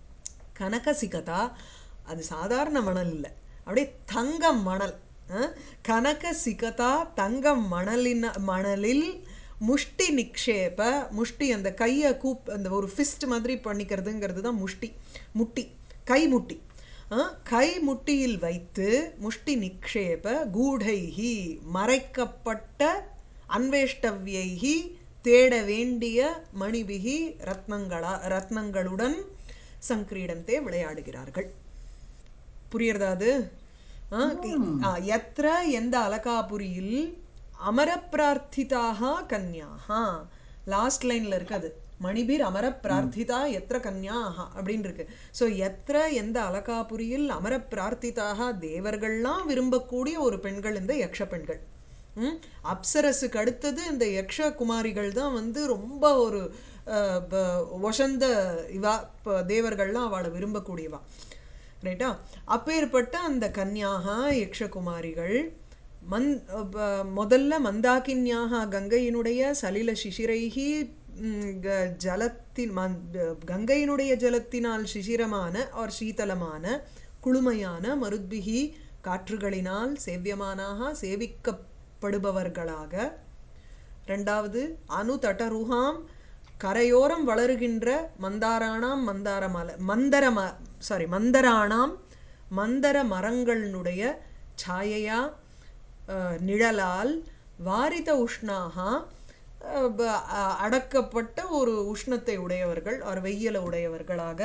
கனகசிகதா அது சாதாரண மணல் இல்லை அப்படியே தங்க மணல் அஹ், கனகசிகதா தங்க மணலின் மணலில் முஷ்டி நிக்ஷேப முஷ்டி அந்த கையை கூப் அந்த ஒரு ஃபிஸ்ட் மாதிரி பண்ணிக்கிறதுங்கிறது தான் முஷ்டி முட்டி கை முட்டி அஹ், கை முட்டியில் வைத்து முஷ்டி நிக்ஷேப கூடைஹி மறைக்கப்பட்ட அன்வேஷ்டவ்யைஹி தேட வேண்டிய மணிபிகி ரத்னங்களா ரத்னங்களுடன் சங்கிரீடந்தே விளையாடுகிறார்கள் புரியுறதா அது ஆ, ஆ, எத்திர எந்த அலகாபுரியில் அமர பிரார்த்திதாக கன்யாஹா லாஸ்ட் லைன்ல இருக்கு அது மணிபீர் அமர பிரார்த்திதா எத்திர கன்யாஹ அப்படின்னு இருக்கு ஸோ எத்திர எந்த அலகாபுரியில் அமர பிரார்த்திதாக தேவர்கள்லாம் விரும்பக்கூடிய ஒரு பெண்கள் இந்த யக்ஷ பெண்கள் ம் அப்சரஸுக்கு அடுத்தது இந்த யக்ஷ குமாரிகள் தான் வந்து ரொம்ப ஒரு அஹ், ப- ஒசந்த இவா இப்போ தேவர்கள்லாம் அவளை விரும்பக்கூடியவா ரைட்டா அப்பேற்பட்ட அந்த கன்யாகா யக்ஷகுமாரிகள் மந் ப- முதல்ல மந்தாகின்யாக கங்கையினுடைய சலில சிசிரைகி ம், க- ஜலத்தின் மந் கங்கையினுடைய ஜலத்தினால் சிசிரமான ஆர் சீதளமான குளுமையான மருத்பிகி காற்றுகளினால் சேவியமானாக சேவிக்கப்படுபவர்களாக ரெண்டாவது அணு தட்டருகாம் கரையோரம் வளருகின்ற மந்தாராணாம் மந்தார மல மந்தர ம சாரி மந்தராணாம் மந்தர மரங்களினுடைய சாயையா அஹ், நிழலால் வாரித உஷ்ணாகா அஹ், ப- அ- அடக்கப்பட்ட ஒரு உஷ்ணத்தை உடையவர்கள் ஒரு வெயிலை உடையவர்களாக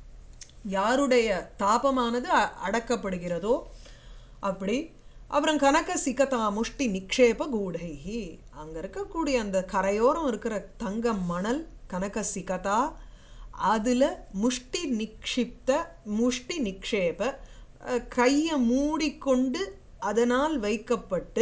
யாருடைய தாபமானது அ- அடக்கப்படுகிறதோ அப்படி அப்புறம் கனக சிகதா முஷ்டி நிக்ஷேப கூடைஹி அங்கே இருக்கக்கூடிய அந்த கரையோரம் இருக்கிற தங்க மணல் கனக சிகதா அதில் முஷ்டி நிக்ஷிப்த முஷ்டி நிக்ஷேப அஹ், கையை மூடிக்கொண்டு அதனால் வைக்கப்பட்டு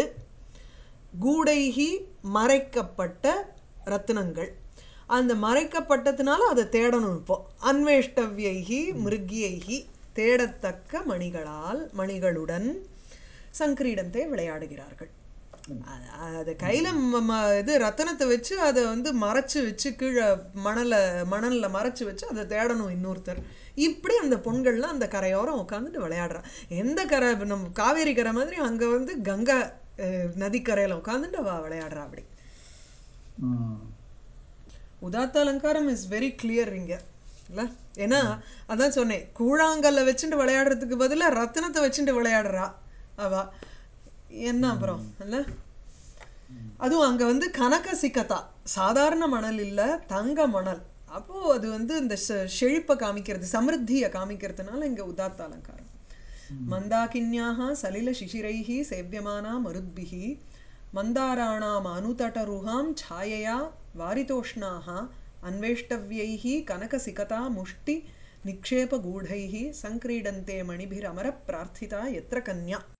கூடைகி மறைக்கப்பட்ட ரத்தினங்கள் அந்த மறைக்கப்பட்டதுனால அதை தேடணும் இப்போ அன்வேஷ்டவ்யைகி மிருகியைகி தேடத்தக்க மணிகளால் மணிகளுடன் சங்கிரீடத்தை விளையாடுகிறார்கள் அ- அது கையில ம- ம- இது ரத்தனத்தை வச்சு அதை வந்து மறைச்சு வச்சு கீழே மணலை மணல்ல மறைச்சு வச்சு அதை தேடணும் இன்னொருத்தர் இப்படி அந்த பொண்கள்லாம் அந்த கரையோரம் உட்காந்துட்டு விளையாடுறா எந்த கரை இப்ப நம்ம காவேரி கரை மாதிரி அங்க வந்து கங்கா அஹ், நதிக்கரையில உட்காந்துட்டு அவ விளையாடுறா அப்படி ம். உதாத்த அலங்காரம் இஸ் வெரி கிளியர் இங்க இல்ல ஏன்னா அதான் சொன்னேன் கூழாங்கல்ல வச்சுட்டு விளையாடுறதுக்கு பதிலா ரத்தினத்தை வச்சுட்டு விளையாடுறா அவ என்ன அப்புறம் இல்ல அதுவும் அங்க வந்து கனக சிக்கத்தா சாதாரண மணல் இல்ல தங்க மணல் அப்போ அது வந்து இந்த செ- செழிப்பை காமிக்கிறது சமிருத்தியை காமிக்கிறதுனால இங்க உதாத்த அலங்காரம் மந்தாகின்யாः सलिलशिशिरैः सेव्यमाना मरुद्भिः मन्दाराणाम् अनुतटरुहां छायया वारितोष्णाः अन्वेष्टव्यैः कनकसिकता मुष्टि निक्षेपगूढैः सङ्क्रीडन्ते मणिभिरमरप्रार्थिता यत्र कन्या